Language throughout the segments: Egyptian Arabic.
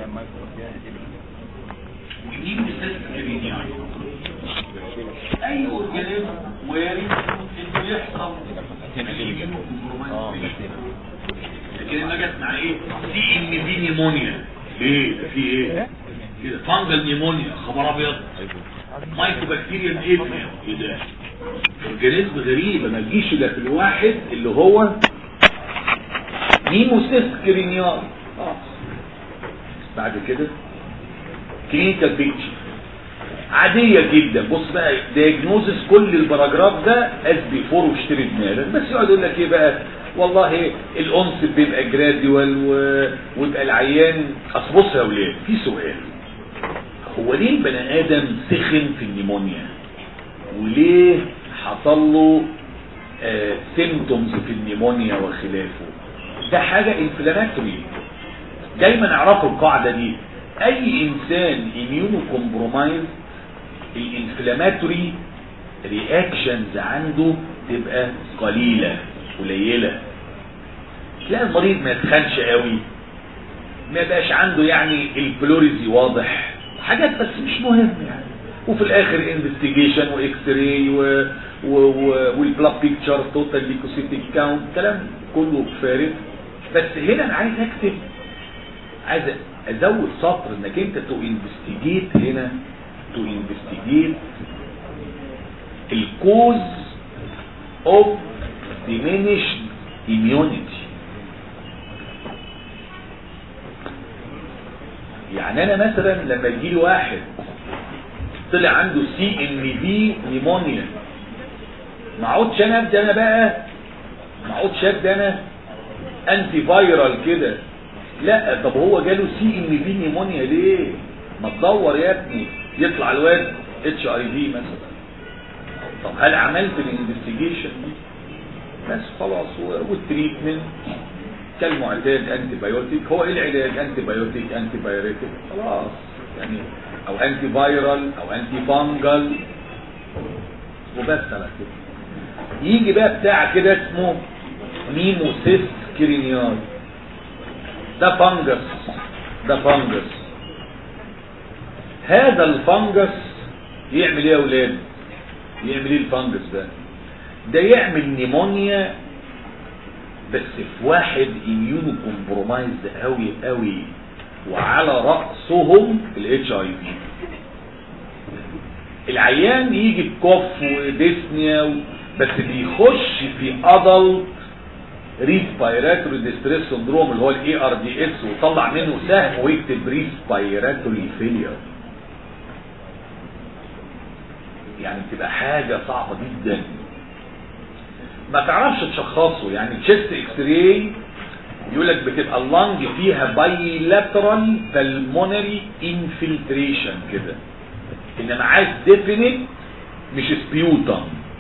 ودي مستثمرين يعني اي اورجانيزم وارد انه يحصل لكن انا جت مع ايه سي ان بي نيمونيا ليه ده في ايه كده فانجل نيمونيا خبر ابيض مايكرو بكتيريا ايه ايه ده اورجانيزم غريب ما تجيش الا في الواحد اللي هو نيموسيس كرينيال بعد كده كلينيكال بيكتشر عادية جدا بص بقى دياجنوزس كل الباراجراف ده از بيفور واشتري دماغك بس يقعد يقول لك ايه بقى والله الانس بيبقى جراديوال و... ويبقى العيان اصل بص يا اولاد في سؤال هو ليه البني ادم سخن في النيمونيا وليه حصل له سيمتومز في النيمونيا وخلافه ده حاجة انفلاماتوري دايما اعرفوا القاعدة دي اي انسان اميونو كومبرومايز الانفلاماتوري رياكشنز عنده تبقى قليلة قليلة تلاقي المريض ما يتخنش قوي ما يبقاش عنده يعني البلوريزي واضح حاجات بس مش مهم يعني وفي الاخر انفستيجيشن واكس راي و... و... و... والبلاد بيكتشر توتال ليكوسيتيك كاونت كلام كله فارغ بس هنا انا عايز اكتب عايز ازود سطر انك انت تو انفستيجيت هنا تو انفستيجيت الكوز اوف diminished immunity يعني انا مثلا لما يجي لي واحد طلع عنده سي ان بي نيمونيا ما اقعدش انا ابدا انا بقى ما اقعدش ابدا انا انتي فايرال كده لا طب هو جاله سي ان بي نيمونيا ليه ما تدور يا ابني يطلع الواد اتش اي في مثلا طب هل عملت الانفستيجيشن دي بس خلاص والتريتمنت كالمعالجات انتي بايوتيك هو ايه العلاج انتي بايوتيك انتي بايوريتيك خلاص يعني او انتي فايرال او انتي فانجل وبس على كده يجي بقى بتاع كده اسمه نيموسيست كرينيال ده فانجس ده فانجس هذا الفانجس يعمل ايه يا اولاد يعمل ايه الفانجس ده ده يعمل نيمونيا بس في واحد اميونو كومبرومايزد قوي قوي وعلى رأسهم الاتش اي في العيان يجي بكف وديسنيا و... بس بيخش في ادلت ريسبيراتوري ديستريس سندروم اللي هو الاي ار دي اس وطلع منه سهم ويكتب ريسبيراتوري فيلير يعني بتبقى حاجة صعبة جدا ما تعرفش تشخصه يعني تشيست اكس راي يقول لك بتبقى اللنج فيها بايلاترال بالمونري انفلتريشن كده انما عايز ديفينيت مش سبيوتم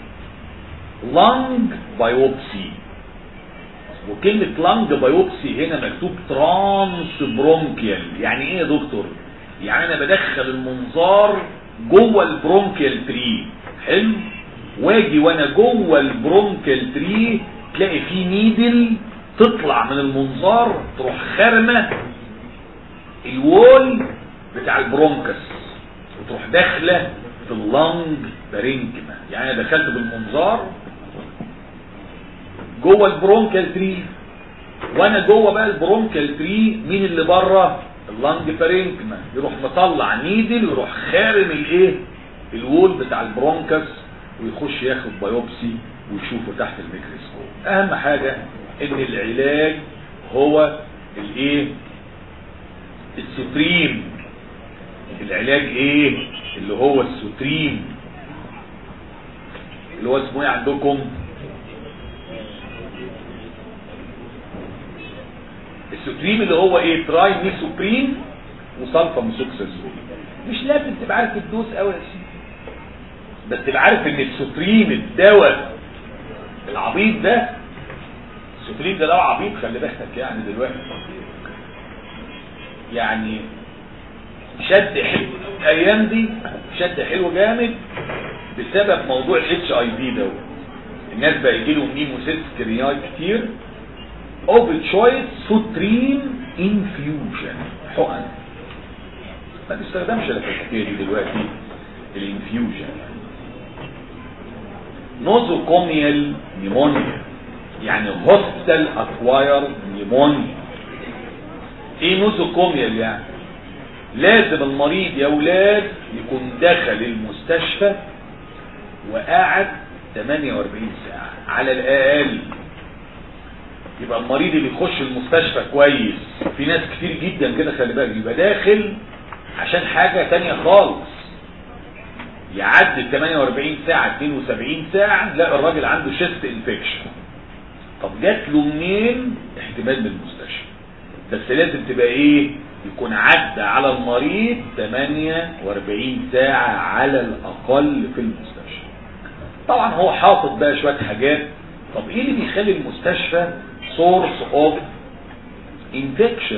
لنج بايوبسي وكلمة لنج بايوبسي هنا مكتوب ترانس برونكيال يعني ايه يا دكتور يعني انا بدخل المنظار جوه البرونكيال تري حلو واجي وانا جوه البرونكيال تري تلاقي في نيدل تطلع من المنظار تروح خرمة الوول بتاع البرونكس وتروح داخلة في اللنج بارينكما يعني انا دخلت بالمنظار جوه البرونكال تري وانا جوه بقى البرونكال تري مين اللي بره اللنج بارينكما يروح مطلع نيدل ويروح خارم الايه الوول بتاع البرونكس ويخش ياخد بايوبسي ويشوفه تحت الميكروسكوب اهم حاجة ان العلاج هو الايه السوتريم العلاج ايه اللي هو السوتريم اللي هو اسمه ايه عندكم السوتريم اللي هو ايه تراي ميسوبرين وصلفه مسوكسازول مش لازم تبقى عارف الدوز قوي يا سيدي بس تبقى عارف ان السوتريم الدواء العبيط ده السوتريم ده دواء عبيط خلي بالك يعني دلوقتي يعني شد حلو الايام دي شد حلو جامد بسبب موضوع الاتش اي في ده الناس بقى يجي لهم نيموسيس كرياي كتير اوف تشويس سوترين انفيوجن حقن ما بيستخدمش الا في الحكايه دي دلوقتي الانفيوجن نوزوكوميال نيمونيا يعني هوستال اكواير نيمونيا ايه نوزوكوميال يعني لازم المريض يا ولاد يكون دخل المستشفى وقاعد 48 ساعة على الاقل يبقى المريض اللي يخش المستشفى كويس في ناس كتير جدا كده خلي بالك يبقى داخل عشان حاجة تانية خالص يعدي 48 ساعة 72 ساعة لا الراجل عنده شيست انفكشن طب جات له منين احتمال من المستشفى بس لازم تبقى ايه يكون عدى على المريض 48 ساعة على الاقل في المستشفى طبعا هو حاطط بقى شوية حاجات طب ايه اللي بيخلي المستشفى سورس اوف انفكشن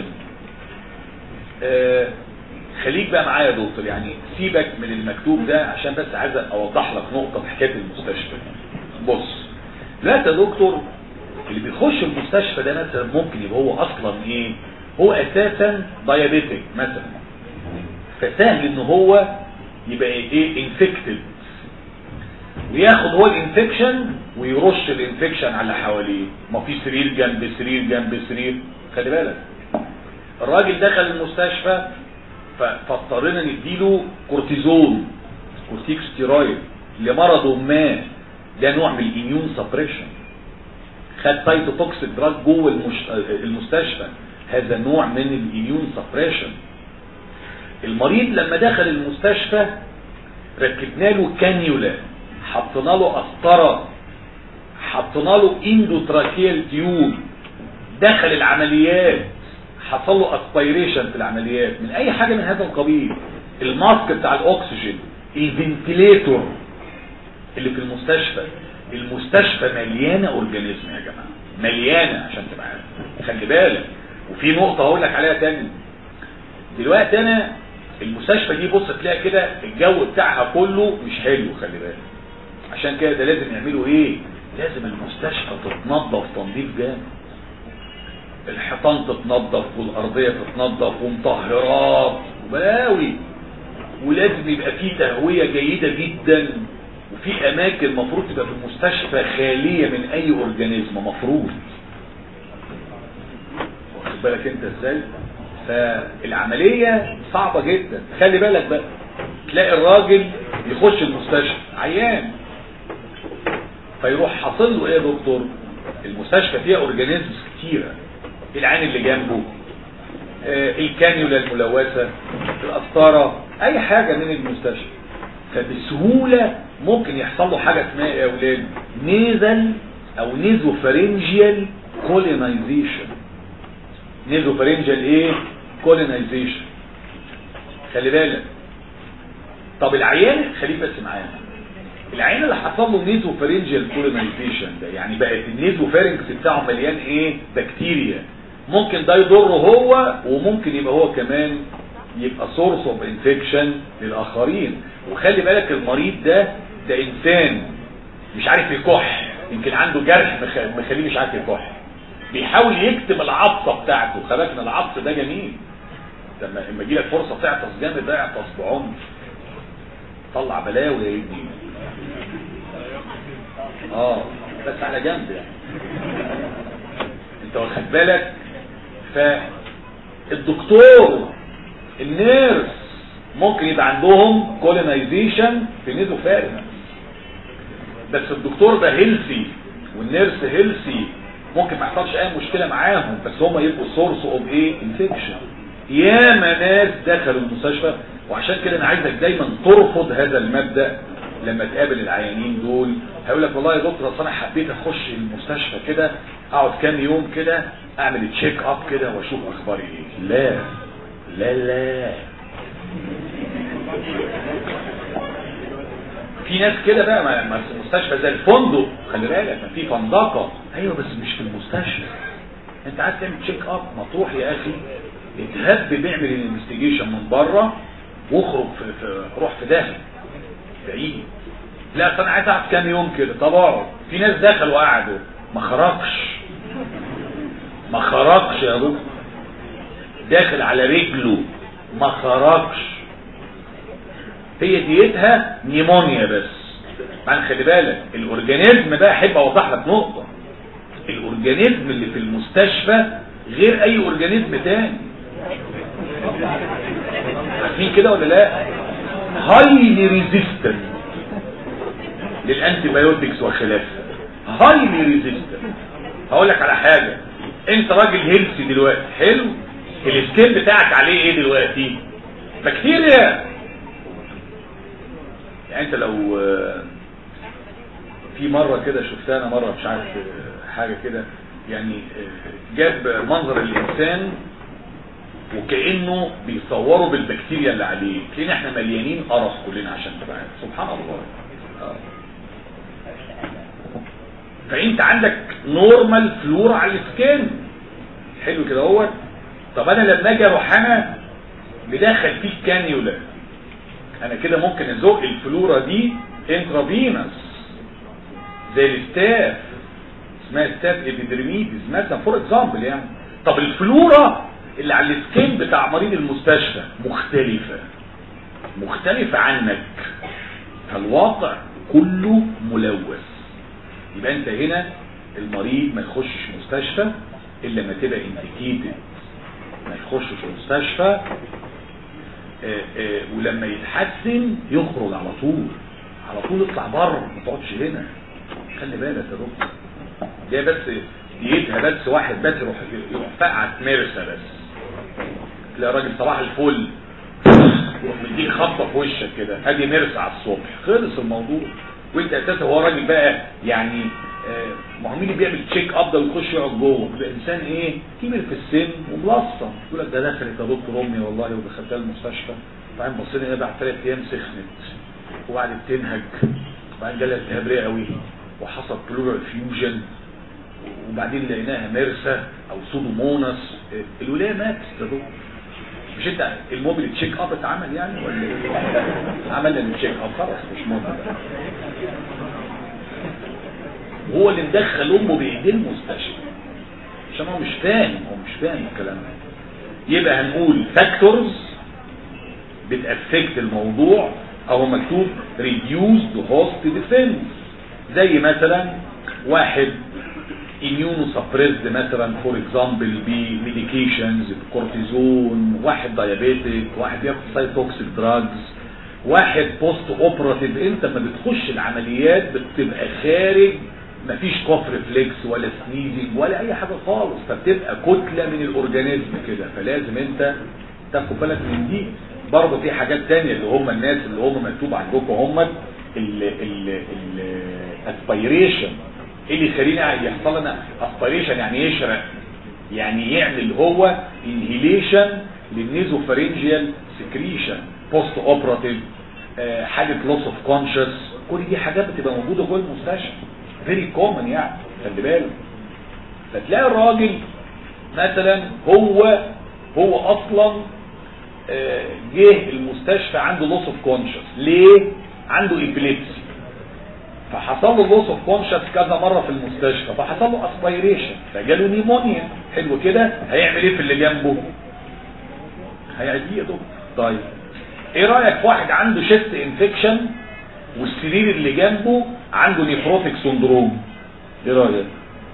خليك بقى معايا يا دكتور يعني سيبك من المكتوب ده عشان بس عايز اوضح لك نقطة في حكاية المستشفى بص لا يا دكتور اللي بيخش المستشفى ده مثلا ممكن يبقى هو اصلا ايه هو اساسا دايابيتك مثلا فسهل ان هو يبقى ايه انفكتد وياخد هو الانفكشن ويرش الانفكشن على اللي حواليه ما في سرير جنب سرير جنب سرير خلي بالك الراجل دخل المستشفى فاضطرينا نديله كورتيزون كورتيكوستيرويد لمرض ما ده نوع من الاميون سبريشن خد سايتوتوكسيك دراج جوه المش... المستشفى هذا نوع من الاميون سبريشن المريض لما دخل المستشفى ركبنا له كانيولا حطينا له قسطره حطينا له اندوتراكيال تيوب دخل العمليات حصل له اسبيريشن في العمليات من اي حاجه من هذا القبيل الماسك بتاع الاكسجين الفنتليتور اللي في المستشفى المستشفى مليانه اورجانيزم يا جماعه مليانه عشان تبقى عارف خلي بالك وفي نقطه هقول لك عليها تاني دلوقتي انا المستشفى دي بص تلاقي كده الجو بتاعها كله مش حلو خلي بالك عشان كده ده لازم يعملوا ايه لازم المستشفى تتنظف تنظيف جامد الحيطان تتنظف والارضيه تتنظف ومطهرات وبلاوي ولازم يبقى فيه تهويه جيده جدا وفي اماكن المفروض تبقى في المستشفى خاليه من اي اورجانيزم مفروض واخد بالك انت ازاي فالعمليه صعبه جدا خلي بالك بقى تلاقي الراجل يخش المستشفى عيان فيروح حاصل له ايه يا دكتور المستشفى فيها اورجانيزمز كتيره العين اللي جنبه آه الكانيولا الملوثه القسطره اي حاجه من المستشفى فبسهوله ممكن يحصل له حاجه اسمها ايه يا اولاد نيزل او نيزوفارنجيال كولينايزيشن نيزوفارنجيال ايه كولينايزيشن خلي بالك طب العيان خليه بس معانا العين اللي حصل له نيزوفارنجيال كولينايزيشن ده يعني بقت النيزوفارنكس بتاعه مليان ايه بكتيريا ممكن ده يضره هو وممكن يبقى هو كمان يبقى سورس اوف انفكشن للاخرين وخلي بالك المريض ده ده انسان مش عارف يكح يمكن عنده جرح مخليه مش عارف يكح بيحاول يكتم العطسه بتاعته خلي بالك ان العطس ده جميل لما لما يجي لك فرصه تعطس جامد ده اعطس بعنف طلع بلاوي يا ابني اه بس على جنب يعني انت واخد بالك فالدكتور النيرس ممكن يبقى عندهم كولونايزيشن في نيزوفارنس بس الدكتور ده هيلسي والنيرس هيلسي ممكن ما يحصلش اي مشكله معاهم بس هم يبقوا سورس اوف ايه انفكشن ياما ناس دخلوا المستشفى وعشان كده انا عايزك دايما ترفض هذا المبدا لما تقابل العيانين دول هيقول لك والله يا دكتور اصل انا حبيت اخش المستشفى كده اقعد كام يوم كده اعمل تشيك اب كده واشوف اخباري ايه لا لا لا في ناس كده بقى ما في المستشفى زي الفندق خلي بالك ما في فندقه ايوه بس مش في المستشفى انت عايز تعمل تشيك اب ما تروح يا اخي اتهب بيعمل الانفستيجيشن من بره واخرج في, في روح في داخل بعيد لا اصل انا عايز اقعد كام يوم كده طب اقعد في ناس دخلوا وقعدوا ما خرجش ما خرجش يا دكتور داخل على رجله ما خرجش هي ديتها نيمونيا بس بعد خلي بالك الاورجانيزم بقى احب اوضح لك نقطه الاورجانيزم اللي في المستشفى غير اي اورجانيزم تاني عارفين كده ولا لا هايلي ريزيستنت للانتي بايوتكس وخلافها هايلي ريزيستنت هقول لك على حاجه انت راجل هيلثي دلوقتي حلو السكيل بتاعك عليه ايه دلوقتي بكتيريا يعني انت لو في مرة كده شفتها انا مرة مش عارف حاجة كده يعني جاب منظر الانسان وكأنه بيصوروا بالبكتيريا اللي عليه تلاقينا احنا مليانين قرف كلنا عشان تبقى سبحان الله آه. فانت عندك نورمال فلور على السكين حلو كده هو طب انا لما اجي اروح انا مدخل فيه كانيولا انا كده ممكن ازق الفلورا دي انترافينس زي الستاف اسمها ستاف ابيدرميدز مثلا فور اكزامبل يعني طب الفلورا اللي على السكين بتاع مريض المستشفى مختلفة مختلفة عنك فالواقع كله ملوث يبقى انت هنا المريض ما يخشش مستشفى الا ما تبقى انديكيتد ما يخشش مستشفى آآ آآ ولما يتحسن يخرج على طول على طول يطلع بره ما تقعدش هنا خلي بالك يا دكتور دي بس ديتها بس واحد بس يروح يروح فقعت ميرسا بس تلاقي راجل صباح الفل يروح مديك خبطه في وشك كده ادي ميرسا على الصبح خلص الموضوع وانت اساسا هو راجل بقى يعني آه ما هو مين اللي بيعمل تشيك اب ده ويخش يقعد جوه بيبقى انسان ايه كبر في السن وملصم يقول لك ده دخلت يا دكتور امي والله ودخلتها المستشفى بعدين بصينا بعد ثلاث ايام سخنت وبعدين تنهج وبعدين جالها التهاب رئوي وحصل بلورال فيوجن وبعدين لقيناها ميرسا او سودوموناس الولايه ماتت يا دكتور مش انت الموبيل تشيك اب اتعمل يعني ولا ايه عملنا التشيك اب خلاص مش مهم هو اللي مدخل امه بايديه المستشفى عشان هو مش فاهم هو مش فاهم الكلام ده يبقى هنقول فاكتورز بتافكت الموضوع او مكتوب reduced host defense زي مثلا واحد immunosuppressed مثلا فور اكزامبل بميديكيشنز بكورتيزون واحد دايابيتك واحد بياخد سايتوكسيك دراجز واحد بوست اوبراتيف انت لما بتخش العمليات بتبقى خارج مفيش كوف ريفلكس ولا سنيزنج ولا اي حاجه خالص فبتبقى كتله من الاورجانيزم كده فلازم انت تاخد بالك من دي برضه في حاجات تانية اللي هم الناس اللي هم مكتوب عندكم هم الاسبيريشن ايه اللي يخلينا يحصل لنا اسبيريشن يعني يشرق يعني يعمل هو انهيليشن للنيزوفارينجيال سكريشن بوست اوبراتيف حاله لوس اوف كونشس كل دي حاجات بتبقى موجوده جوه المستشفى فيري كومن يعني خلي بالك فتلاقي الراجل مثلا هو هو اصلا جه المستشفى عنده لوس اوف كونشس ليه عنده ابليبسي فحصل له لوس اوف كونشس كذا مره في المستشفى فحصل له اسبيريشن فجاله نيمونيا حلو كده هيعمل ايه في اللي جنبه هيعديه يا دكتور طيب ايه رايك في واحد عنده شيست انفكشن والسرير اللي جنبه عنده نيفروتيك سندروم ايه رايك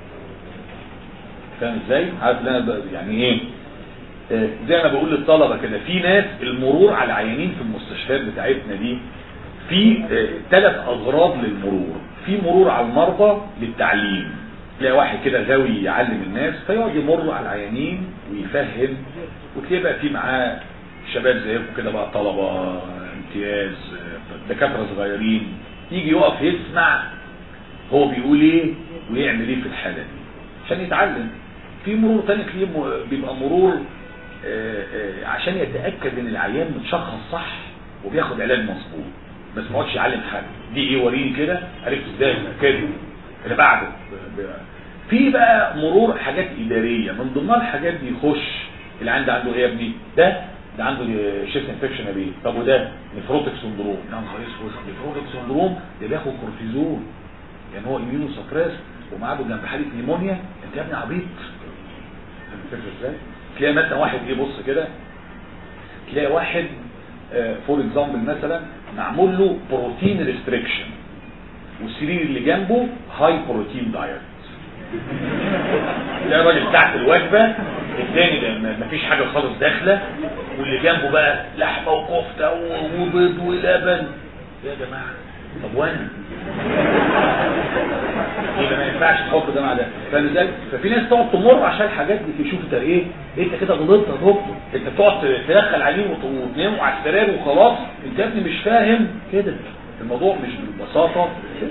فاهم ازاي عارف انا يعني ايه آه زي ما بقول للطلبه كده في ناس المرور على العيانين في المستشفيات بتاعتنا دي في ثلاث آه اغراض للمرور في مرور على المرضى للتعليم تلاقي واحد كده غاوي يعلم الناس فيقعد يمر على العيانين ويفهم وتلاقي بقى في معاه شباب زيكم كده بقى طلبه امتياز دكاتره صغيرين يجي يقف يسمع هو بيقول ايه ويعمل ايه في الحاله دي عشان يتعلم في مرور تاني تلاقيه بيبقى مرور آآ آآ عشان يتاكد ان العيان متشخص صح وبياخد علاج مظبوط بس ما يقعدش يعلم حد دي ايه وريني كده عرفت ازاي كده اللي بعده في بقى مرور حاجات اداريه من ضمنها الحاجات دي يخش اللي عنده عنده ايه يا ابني ده ده عنده شيست انفكشن يا بيه طب وده نفروتك سندروم يا نهار اسود نفروتك سندروم ده بياخد كورتيزون يعني هو اميونو سبريس ومعاه جنب حاله نيمونيا انت يا ابني عبيط فاهم الفكره ازاي تلاقي مثلا واحد ايه بص كده تلاقي واحد فور اكزامبل مثلا معمول له بروتين ريستريكشن والسرير اللي جنبه هاي بروتين دايت تلاقي الراجل تحت الوجبه الثاني ده مفيش حاجه خالص داخله واللي جنبه بقى لحمه وكفته وبيض ولبن يا جماعه طب وانا يبقى ما ينفعش تحط ده مع ده فلذلك ففي ناس تقعد تمر عشان الحاجات دي تشوف انت ايه انت كده غلطت يا دكتور انت بتقعد تدخل عليه وتنام على السرير وخلاص انت يا ابني مش فاهم كده الموضوع مش بالبساطه كده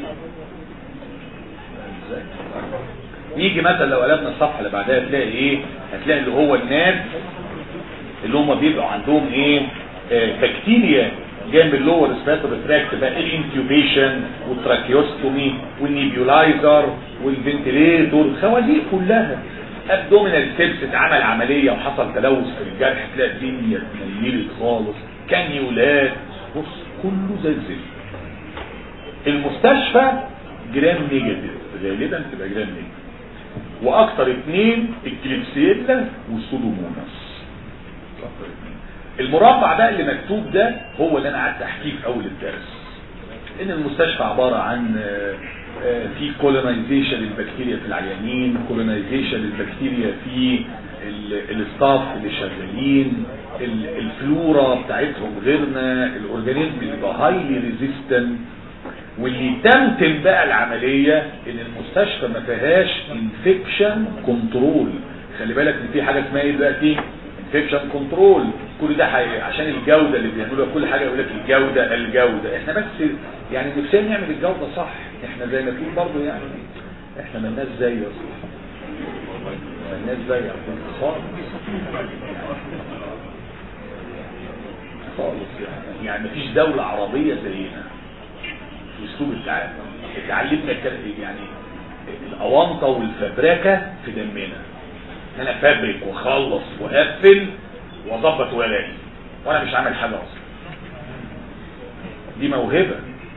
يجي مثلا لو قلبنا الصفحه اللي بعدها تلاقي ايه هتلاقي اللي هو الناس اللي هم بيبقوا عندهم ايه آه بكتيريا جنب اللور ريسبيراتوري تراكت بقى الانتيوبيشن والتراكيوستومي والنيبيولايزر والفنتليتور الخوازيق كلها ابدومينال سيبس اتعمل عمليه وحصل تلوث في الجرح تلاقي الدنيا اتنيلت خالص كانيولات بص كله زي الزفت المستشفى جرام نيجاتيف غالبا تبقى جرام نيجاتيف واكتر اثنين الكليبسيلا والسودوموناس اكتر اثنين المربع بقى اللي مكتوب ده هو اللي انا قعدت احكيه في اول الدرس ان المستشفى عبارة عن في كولونايزيشن للبكتيريا في العيانين كولونايزيشن للبكتيريا في الستاف اللي شغالين الفلورا بتاعتهم غيرنا الاورجانيزم بيبقى هايلي ريزيستنت واللي تمتم بقى العملية ان المستشفى ما فيهاش انفكشن كنترول خلي بالك ان في حاجة اسمها ايه دلوقتي انفكشن كنترول كل ده حي... عشان الجودة اللي بيعملوها كل حاجة يقول لك الجودة الجودة احنا بس يعني نفسنا نعمل الجودة صح احنا زي ما في برضه يعني احنا مالناش زي اصلا مالناش زي خالص خالص يعني يعني مفيش دولة عربية زينا في اسلوب التعامل اتعلمنا يعني الاونطه والفبركه في دمنا انا فابرك واخلص واقفل واظبط والاقي وانا مش عامل حاجه اصلا دي موهبه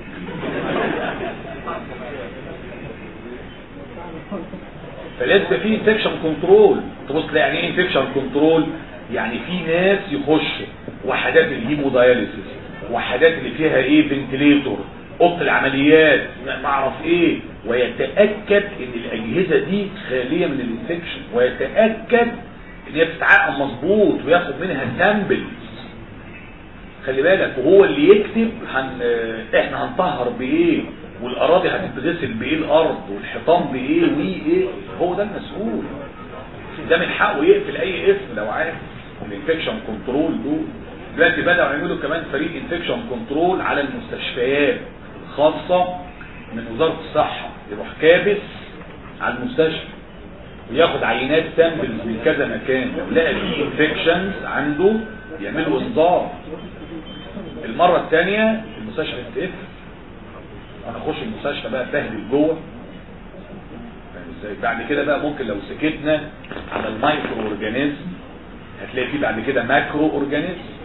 فلازم في انفكشن كنترول تبص تلاقي يعني ايه انفكشن كنترول يعني في ناس يخشوا وحدات الهيموداياليسيس وحدات اللي فيها ايه فنتليتور اوضه العمليات ما اعرف ايه ويتاكد ان الاجهزه دي خاليه من الانفكشن ويتاكد ان هي بتتعقم مظبوط وياخد منها سامبلز خلي بالك وهو اللي يكتب هن... احنا هنطهر بايه والاراضي هتتغسل بايه الارض والحيطان بايه وايه هو ده المسؤول ده من حقه يقفل اي اسم لو عارف الانفكشن كنترول دول دلوقتي بدأوا يعملوا كمان فريق انفكشن كنترول على المستشفيات خاصة من وزارة الصحة يروح كابس على المستشفى وياخد عينات سامبلز من كذا مكان لو لقى فيه انفكشنز عنده يعملوا انذار المرة الثانية المستشفى تتقفل انا اخش المستشفى بقى بهدل جوه ازاي بعد كده بقى ممكن لو سكتنا على المايكرو اورجانيزم هتلاقي فيه بعد كده ماكرو اورجانيزم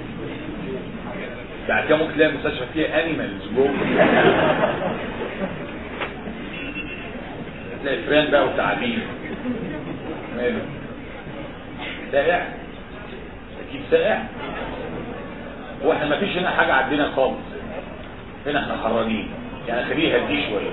بعد كده ممكن تلاقي المستشفى فيها انيمالز جوه هتلاقي فران بقى وتعابين ماله سائع اكيد سائع هو احنا ما فيش هنا حاجه عندنا خالص هنا احنا حرانين يعني خليها دي شويه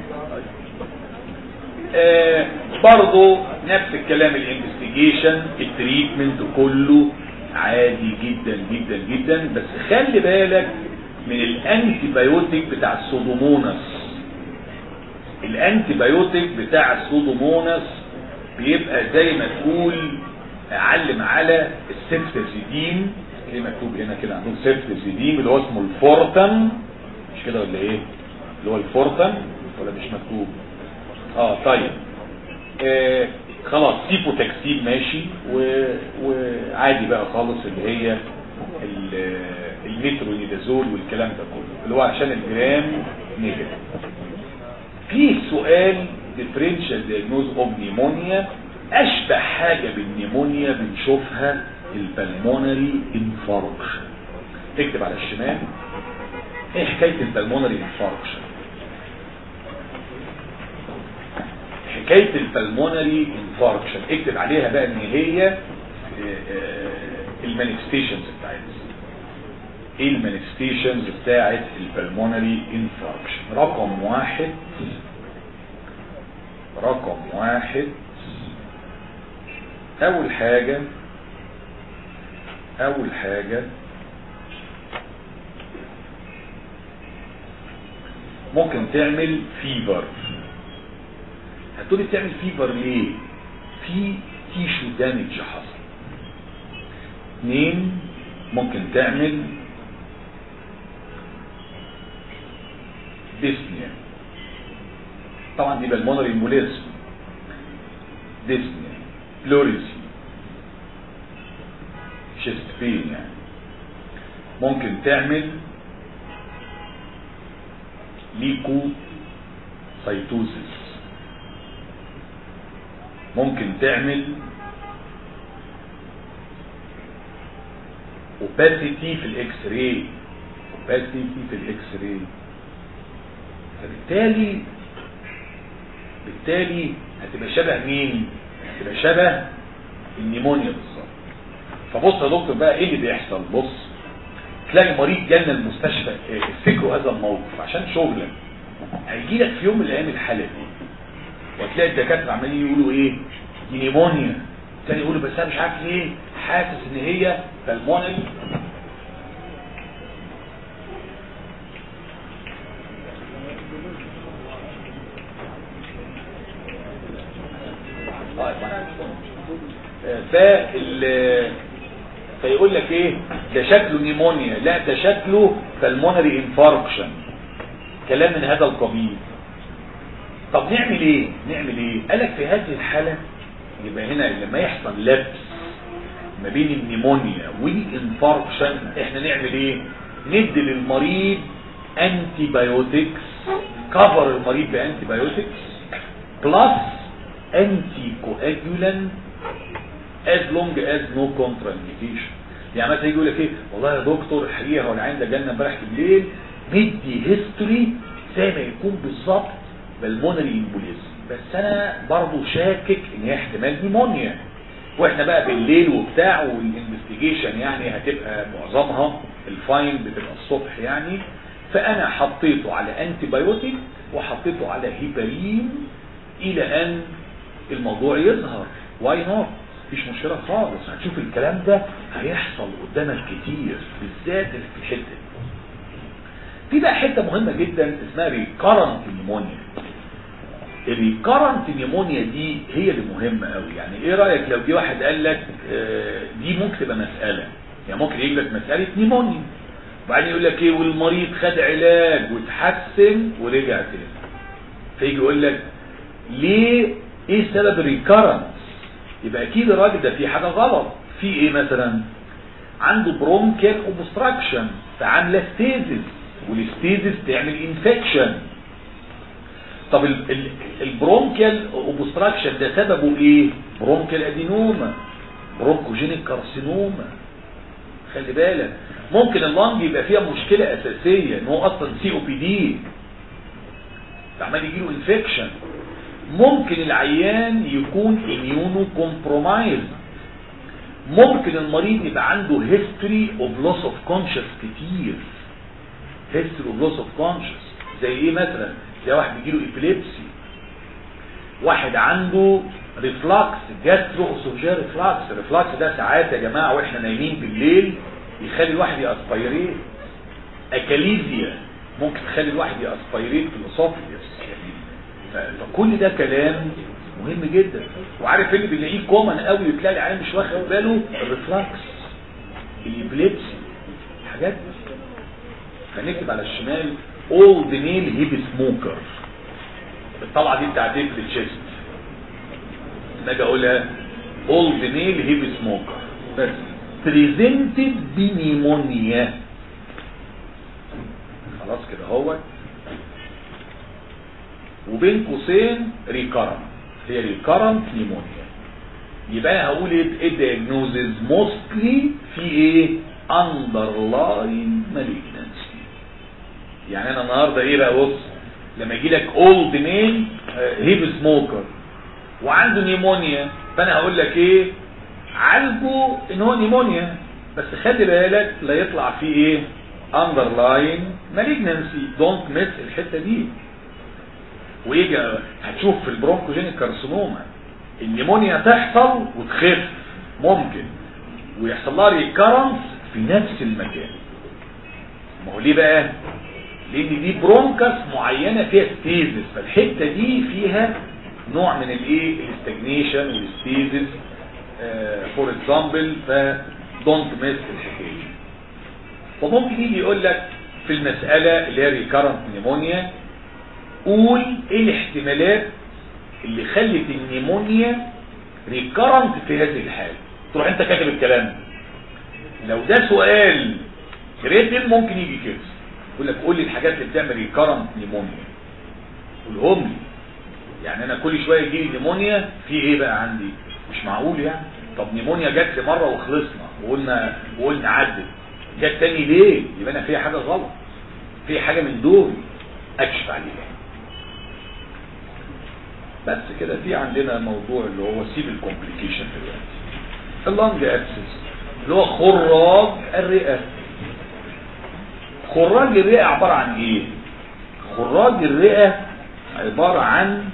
آه برضو نفس الكلام الانفستيجيشن التريتمنت كله عادي جدا جدا جدا بس خلي بالك من الانتي بايوتيك بتاع السودوموناس الانتي بايوتيك بتاع السودوموناس بيبقى زي ما تقول علم على السيفتازيدين اللي مكتوب هنا كده عندهم سيفتازيدين اللي هو اسمه الفورتم مش كده ولا ايه اللي هو الفورتم ولا مش مكتوب اه طيب آه خلاص سيبوتكسيب ماشي و... وعادي بقى خالص اللي هي المترونيدازول والكلام ده كله اللي هو عشان الجرام نيجاتيف في سؤال ديفرنشال دياجنوز اوف نيمونيا اشبه حاجه بالنيمونيا بنشوفها البلمونري انفاركشن تكتب على الشمال ايه حكايه البلمونري انفاركشن حكاية البلمونري انفاركشن اكتب عليها بقى ان هي المانيفستيشنز بتاعتها ايه المانيفستيشنز بتاعت البلمونري انفاركشن رقم واحد رقم واحد اول حاجة اول حاجة ممكن تعمل فيبر هتقولي تعمل فيبر ليه في تيشو دامج حصل اثنين ممكن تعمل ديسنيا طبعا دي بالمونري امبوليزم ديسنيا بلوريسي شيست بين يعني ممكن تعمل ليكو سيتوزيس ممكن تعمل اوباسيتي في الاكس راي اوباسيتي في الاكس راي فبالتالي بالتالي هتبقى شبه مين هتبقى شبه النيمونيا بالظبط فبص يا دكتور بقى ايه اللي بيحصل بص تلاقي مريض جالنا المستشفى افتكروا هذا الموقف عشان شغلك هيجي لك في يوم من الايام الحاله دي وتلاقي الدكاتره عمالين يقولوا ايه دي نيمونيا تاني يقولوا بس انا مش عارف ليه حاسس ان هي بالمونري فال فيقول لك ايه ده شكله نيمونيا لا ده شكله بالمونري انفاركشن كلام من هذا القبيل طب نعمل ايه نعمل ايه قالك في هذه الحالة يبقى هنا لما يحصل لبس ما بين النيمونيا والانفاركشن احنا نعمل ايه ندي للمريض انتي بايوتكس كفر المريض بانتي بايوتكس بلس انتي كواجولانت as long as no contraindication يعني مثلا يجي يقول لك ايه والله يا دكتور الحقيقه هو العين ده جالنا امبارح بالليل مدي هيستوري زي ما يكون بالظبط بالمونري امبوليزم بس انا برضه شاكك ان هي احتمال نيمونيا واحنا بقى بالليل وبتاع والانفستيجيشن يعني هتبقى معظمها الفاين بتبقى الصبح يعني فانا حطيته على انتي بايوتيك وحطيته على هيبارين الى ان الموضوع يظهر واي نوت مفيش مشكله خالص هتشوف الكلام ده هيحصل قدامك كتير بالذات في الحته دي في بقى حته مهمه جدا اسمها ريكارنت نيمونيا الريكارنت نيمونيا دي هي اللي مهمه قوي يعني ايه رايك لو جه واحد قال لك آه دي ممكن تبقى مساله يعني ممكن يجيب لك مساله نيمونيا وبعدين يقول لك ايه والمريض خد علاج وتحسن ورجع تاني فيجي يقول لك ليه ايه سبب الريكارنت يبقى اكيد الراجل ده فيه حاجه غلط في ايه مثلا عنده برونكيال اوبستراكشن فعامله ستيزس والستيزس تعمل انفكشن طب البرونكيال اوبستراكشن ده سببه ايه برونكيال ادينوما برونكوجينيك كارسينوما خلي بالك ممكن اللنج يبقى فيها مشكله اساسيه ان هو اصلا سي او بي دي عمال يجيله انفكشن ممكن العيان يكون اميونو كومبرومايز ممكن المريض يبقى عنده هيستوري اوف لوس اوف كونشس كتير هيستوري اوف لوس اوف كونشس زي ايه مثلا زي واحد بيجيله ابيليبسي واحد عنده ريفلاكس جاسترو اسوجير ريفلاكس الريفلاكس ده ساعات يا جماعه واحنا نايمين بالليل يخلي الواحد ياسبيريت اكاليزيا ممكن تخلي الواحد ياسبيريت في الاسوفيس فكل ده كلام مهم جدا وعارف اللي بنلاقيه كومن قوي وتلاقي العيان مش واخد باله الريفلاكس الابليبسي الحاجات دي فنكتب على الشمال اولد ميل هيب سموكر الطلعه دي بتاعت ايه في التشيست اجي اقولها اولد ميل هيب سموكر بس بريزنتد بنيمونيا خلاص كده هو وبين قوسين ريكارنت هي ريكارنت نيمونيا يبقى انا هقول ايه الدياجنوزز موستلي في ايه اندرلاين مالجنسي يعني انا النهارده ايه بقى بص لما يجي لك اولد ميل هيب سموكر وعنده نيمونيا فانا هقول لك ايه عالجه ان هو نيمونيا بس خلي بالك لا يطلع فيه ايه underlying malignancy don't miss الحته دي ويجي هتشوف في البرونكوجينيك كارسينوما النيمونيا تحصل وتخف ممكن ويحصل لها ريكارنس في نفس المكان ما هو ليه بقى لان دي برونكس معينه فيها ستيزس فالحته دي فيها نوع من الايه الاستجنيشن والستيزس فور اكزامبل ف دونت ميس الحكايه دي فممكن يجي يقول لك في المساله اللي هي ريكارنت نيمونيا قول ايه الاحتمالات اللي خلت النيمونيا ريكارنت في هذه الحاله تروح انت كاتب الكلام لو ده سؤال ريتم ممكن يجي كده يقول لك قول لي الحاجات اللي بتعمل ريكارنت نيمونيا قولهم لي يعني انا كل شويه يجي لي نيمونيا في ايه بقى عندي مش معقول يعني طب نيمونيا جت لي مره وخلصنا وقلنا وقلنا عدت جت تاني ليه يبقى انا فيها حاجه غلط في حاجه من دول اكشف عليها بس كده في عندنا موضوع اللي هو سيب الكومبليكيشن دلوقتي اللانج ابسس اللي هو خراج الرئه خراج الرئه عباره عن ايه خراج الرئه عباره عن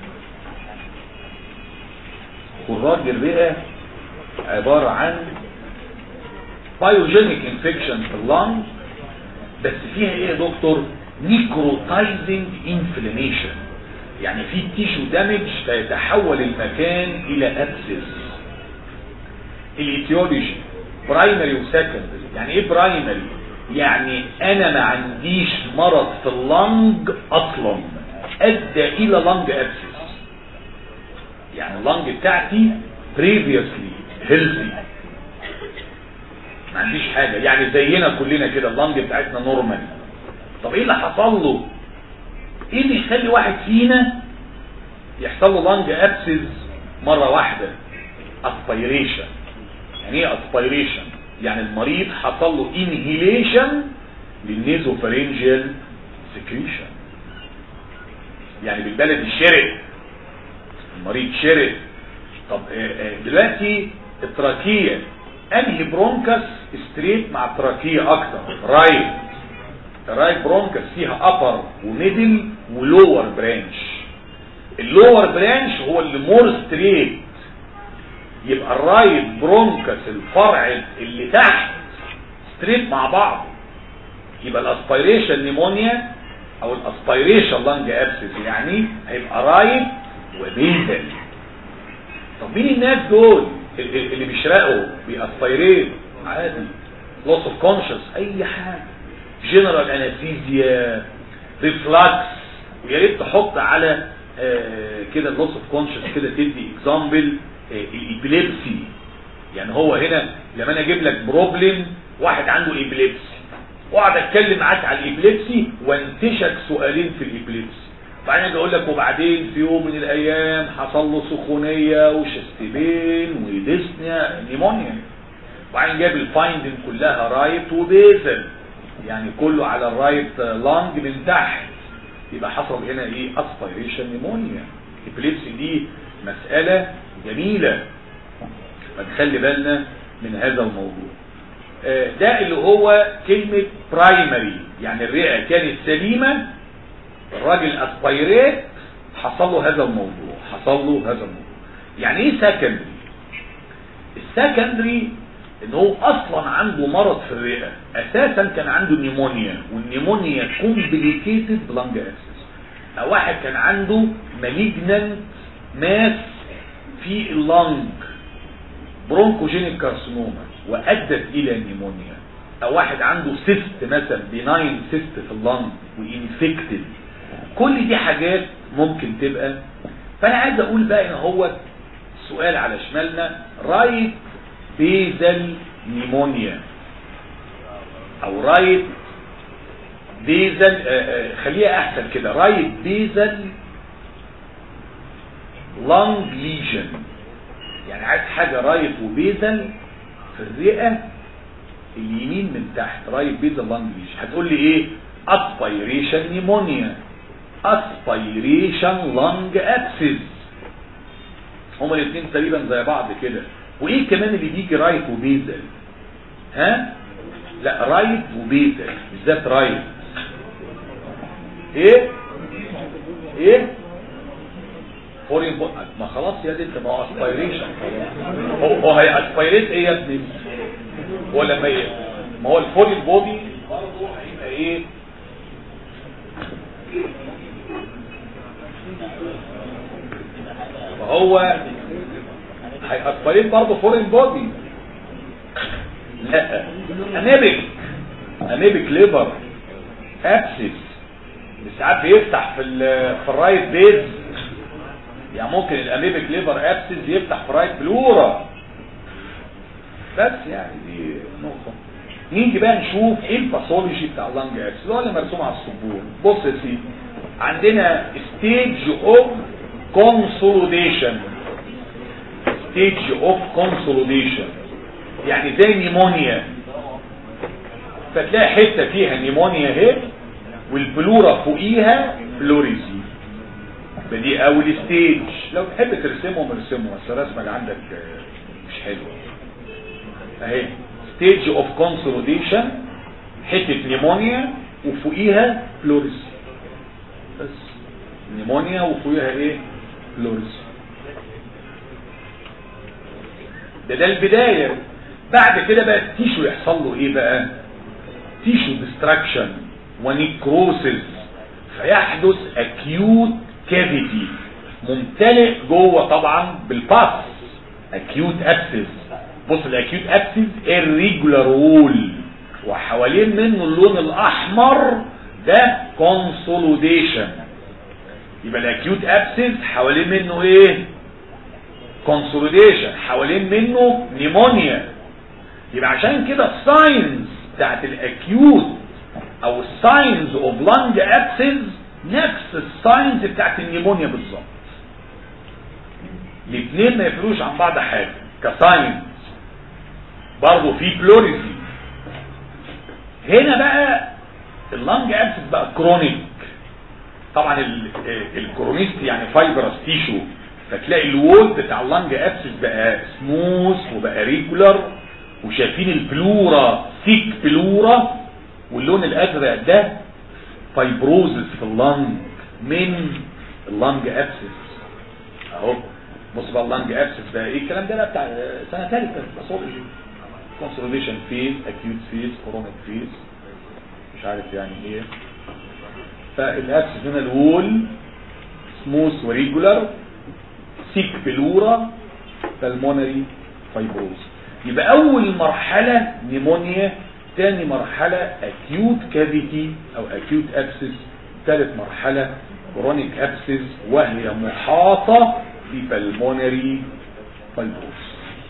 خراج الرئه عباره عن بايوجينيك انفكشن في اللانج بس فيها ايه يا دكتور نيكروتايزنج انفلاميشن يعني في تيشو دامج فيتحول المكان الى ابسس الايتيولوجي برايمري وسكندري يعني ايه برايمري يعني انا ما عنديش مرض في اللنج اصلا ادى الى لنج ابسس يعني اللنج بتاعتي previously healthy ما عنديش حاجة يعني زينا كلنا كده اللنج بتاعتنا نورمال طب ايه اللي حصل له ايه اللي يخلي واحد فينا يحصل له لانج ابسز مرة واحدة اسبيريشن يعني ايه اسبيريشن يعني المريض حصل له انهيليشن للنيزوفارينجيال سكريشن يعني بالبلد شرق المريض شرق طب دلوقتي التراكية انهي برونكس ستريت مع التراكية اكتر رايت الرايت برونكس فيها ابر وميدل ولور برانش اللور برانش هو اللي مور ستريت يبقى الرايت برونكس الفرع اللي تحت ستريت مع بعض يبقى الاسبيريشن نيمونيا او الاسبيريشن لانج ابسس يعني هيبقى رايت وبيزل طب مين الناس دول اللي بيشرقوا بيأسبيريت عادي لوس اوف كونشس اي حاجه جنرال انستيزيا ريفلاكس ويا ريت تحط على آه كده اللوس اوف كونشس كده تدي اكزامبل الابيليبسي يعني هو هنا لما انا اجيب لك بروبلم واحد عنده ابيليبسي واقعد اتكلم معاك على الابيليبسي وانتشك سؤالين في الابيليبسي بعدين اجي اقول لك وبعدين في يوم من الايام حصل له سخونيه وشستبين وديسنيا نيمونيا وبعدين جاب الفايندنج كلها رايت وبيزل يعني كله على الرايت لانج من تحت يبقى حصل هنا ايه اسبيريشن نيمونيا الابليبسي دي مسألة جميلة فنخلي بالنا من هذا الموضوع ده اللي هو كلمة برايمري يعني الرئة كانت سليمة الراجل اسبيريت حصل له هذا الموضوع حصل له هذا الموضوع يعني ايه سكندري السكندري ان هو اصلا عنده مرض في الرئه اساسا كان عنده نيمونيا والنيمونيا كومبليكيتد بلانج اكسس او واحد كان عنده مالجنانت ماس في اللنج برونكوجينيك كارسينوما وادت الى نيمونيا او واحد عنده سيست مثلا بيناين سيست في اللنج وانفكتد كل دي حاجات ممكن تبقى فانا عايز اقول بقى ان هو سؤال على شمالنا رايت بيزل نيمونيا او رايت بيزل خليها احسن كده رايت بيزل لانج ليجن يعني عايز حاجة رايت وبيزل في الرئة اليمين من تحت رايت بيزل لانج ليجن هتقول لي ايه اسبيريشن نيمونيا اسبيريشن لانج ابسس هما الاثنين تقريبا زي بعض كده وايه كمان اللي بيجي رايت وبيزل ها لا رايت وبيتا بالذات رايت ايه ايه فورين بو... ما خلاص يا دي انت ما هو اسبيريشن هو هو هي اسبيريت ايه يا ابني هو لما ايه ما هو الفورين بودي برضه هيبقى ايه فهو هيأسبريت برضه فورين بودي لا انيبك انيبك ليبر ابسس ساعات بيفتح في ال- في الرايت بيز يعني ممكن الاميبك ليبر ابسس يفتح في الرايت بلورا بس يعني دي نقطة نيجي بقى نشوف ايه الباثولوجي بتاع اللانج ابسس اللي هو اللي مرسوم على السبورة بص يا سيدي عندنا ستيج اوف كونسوليديشن ستيج اوف كونسوليديشن يعني زي نيمونيا فتلاقي حته فيها نيمونيا اهي والبلورا فوقيها بلوريزي يبقى دي اول ستيج لو تحب ترسمهم ارسمهم بس الرسمه اللي عندك آه، مش حلوه اهي ستيج اوف كونسوليديشن حته نيمونيا وفوقيها بلوريزي بس نيمونيا وفوقيها ايه بلوريزي ده ده البداية بعد كده بقى التيشو يحصل له ايه بقى تيشو ديستراكشن ونيكروسيس فيحدث اكيوت كافيتي ممتلئ جوه طبعا بالباس اكيوت ابسس بص الاكيوت ابسس irregular وول وحوالين منه اللون الاحمر ده كونسوليديشن يبقى الاكيوت ابسس حوالين منه ايه كونسوليديشن حوالين منه نيمونيا يبقى عشان كده الساينز بتاعت الاكيوت او الساينز اوف لانج ابسز نفس الساينز بتاعت النيمونيا بالظبط الاثنين ما يفرقوش عن بعض حاجه كساينز برضه في بلوريزي هنا بقى اللانج ابسس بقى كرونيك طبعا ال- الكرونيست يعني فايبرس تيشو فتلاقي الوول بتاع اللانج ابسس بقى سموث وبقى ريجولار وشايفين البلورا ثيك بلورا واللون الازرق ده فايبروزس في اللانج من اللانج ابسس اهو بص بقى اللانج ابسس بقى ايه الكلام ده بقى بتاع سنه ثالثه باثولوجي كونسوليديشن فيز اكيوت فيز كورونيك فيز مش عارف يعني ايه فالابسس هنا الوول سموث وريجولار سيك بلورا بالمونري فايبروز يبقى اول مرحلة نيمونيا تاني مرحلة اكيوت كافيتي او اكيوت ابسس ثالث مرحلة كرونيك ابسس وهي محاطة ببلمونري فايبروز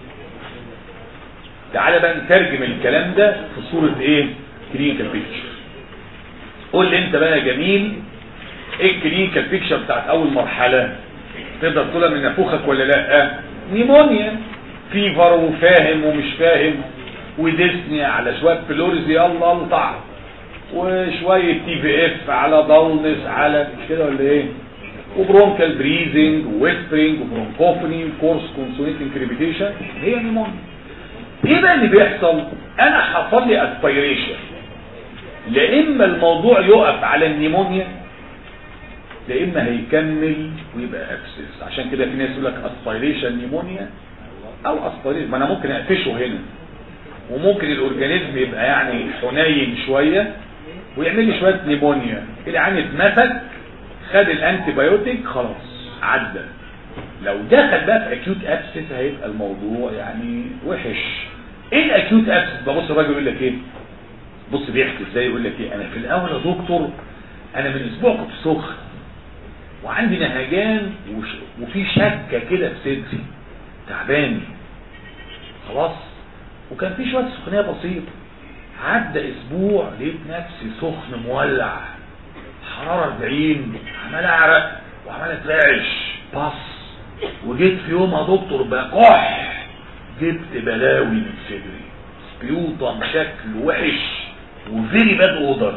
تعالى بقى نترجم الكلام ده في صورة ايه كلينيكال بيكتشر قول لي انت بقى يا جميل ايه الكلينيكال بيكتشر بتاعت اول مرحلة تقدر تقولها من نافوخك ولا لا نيمونيا فيفر وفاهم ومش فاهم وديسني على شوية بلوريزي يلا الطع وشوية تي في اف على ضلنس على مش كده ولا ايه وبرونكال بريزنج وويسبرينج وبرونكوفوني وكورس كونسونيتنج كريبيتيشن هي نيمونيا ايه بقى اللي بيحصل انا حصل لي اسبيريشن لا اما الموضوع يقف على النيمونيا لا اما هيكمل ويبقى ابسس عشان كده في ناس يقول لك اسبيريشن نيمونيا او اسبيريشن ما انا ممكن اقفشه هنا وممكن الاورجانيزم يبقى يعني حنين شويه ويعمل لي شويه نيمونيا العين اتمسك خد الانتي بايوتيك خلاص عدى لو دخل بقى في اكيوت ابسس هيبقى الموضوع يعني وحش ايه الاكيوت ابسس ببص الراجل يقول لك ايه بص بيحكي ازاي يقول لك ايه انا في الاول يا دكتور انا من اسبوع كنت سخن وعندي نهجان وش... وفي شكه كده في صدري تعبان خلاص وكان في شويه سخونيه بسيطه عدى اسبوع لقيت نفسي سخن مولع حراره 40 عمال اعرق وعمال اترعش بص وجيت في يوم يا دكتور بكح جبت بلاوي من صدري سبيوطم شكل وحش وفيري باد اودر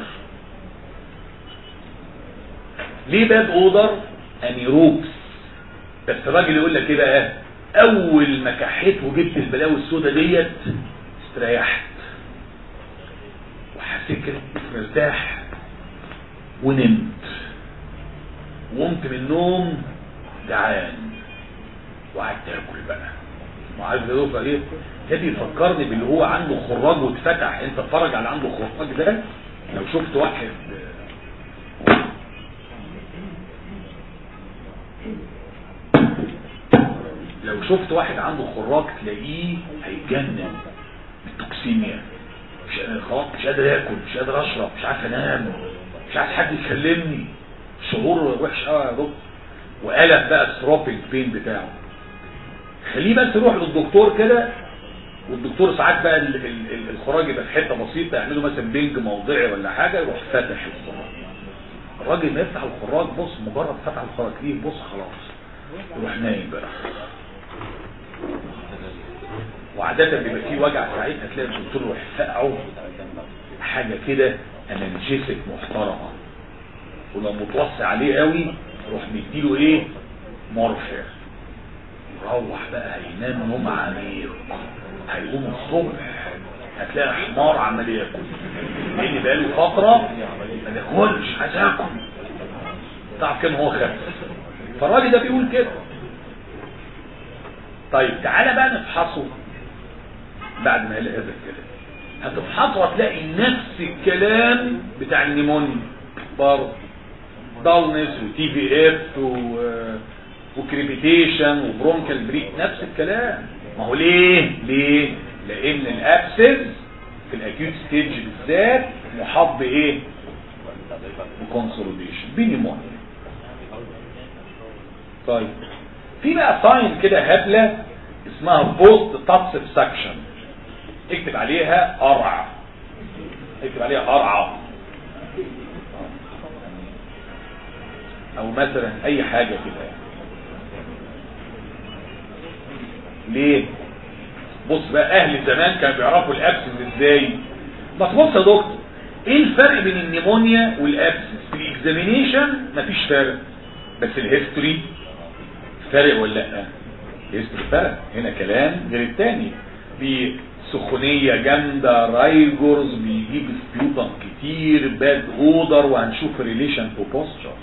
ليه باد اودر انيروكس بس الراجل يقول لك ايه بقى اول ما كحيت وجبت البلاوي السوداء ديت استريحت حسيت كده مرتاح ونمت وقمت من النوم جعان وقعدت اكل بقى وعايز يوفى ايه ده بيفكرني باللي هو عنده خراج واتفتح انت اتفرج على عنده خراج ده لو شفت واحد لو شفت واحد عنده خراج تلاقيه هيتجنن التوكسيميا مش خلاص مش قادر اكل مش قادر اشرب مش عارف انام مش عايز حد يكلمني شعور وحش قوي يا دكتور وقلب بقى الثروبيك بين بتاعه خليه بس يروح للدكتور كده والدكتور ساعات بقى ال- ال- ال- الخراج يبقى في حته بسيطه يعملوا مثلا بنج موضعي ولا حاجه يروح فاتح الخراج الراجل ما يفتح الخراج بص مجرد فتح الخراج ليه بص خلاص يروح نايم بقى وعادة بيبقى فيه وجع ساعتها تلاقي الدكتور يروح فقعه حاجة كده انالجيسك محترمة ولو متوسع عليه قوي يروح مديله ايه مورفير يروح بقى هينام نوم عميق هيقوم الصبح هتلاقي حمار عمال ياكل لان بقاله فترة ما بياكلش عايز ياكل تعرف كام هو خف فالراجل ده بيقول كده طيب تعالى بقى نفحصه بعد ما قال هذا الكلام هتفحصه هتلاقي نفس الكلام بتاع النيمونيا برضه دالنس وتي في اف و... وكريبيتيشن وبرونكال بريك نفس الكلام ما هو ليه ليه لان الابسس في الاكيوت ستيج بالذات محاط بايه بكونسوليديشن بنيمونيا طيب في بقى ساين كده هبله اسمها بوست تاتس سكشن اكتب عليها قرع اكتب عليها قرعه او مثلا اي حاجه كده ليه بص بقى اهل زمان كانوا بيعرفوا الابسس ازاي بس بص يا دكتور ايه الفرق بين النيمونيا والابسس في الاكزامينيشن مفيش فرق بس الهيستوري فرق ولا لا الهيستوري فرق هنا كلام غير التاني بسخونية جامدة رايجورز بيجيب سبيوتم كتير باد اودر وهنشوف ريليشن تو بوستشر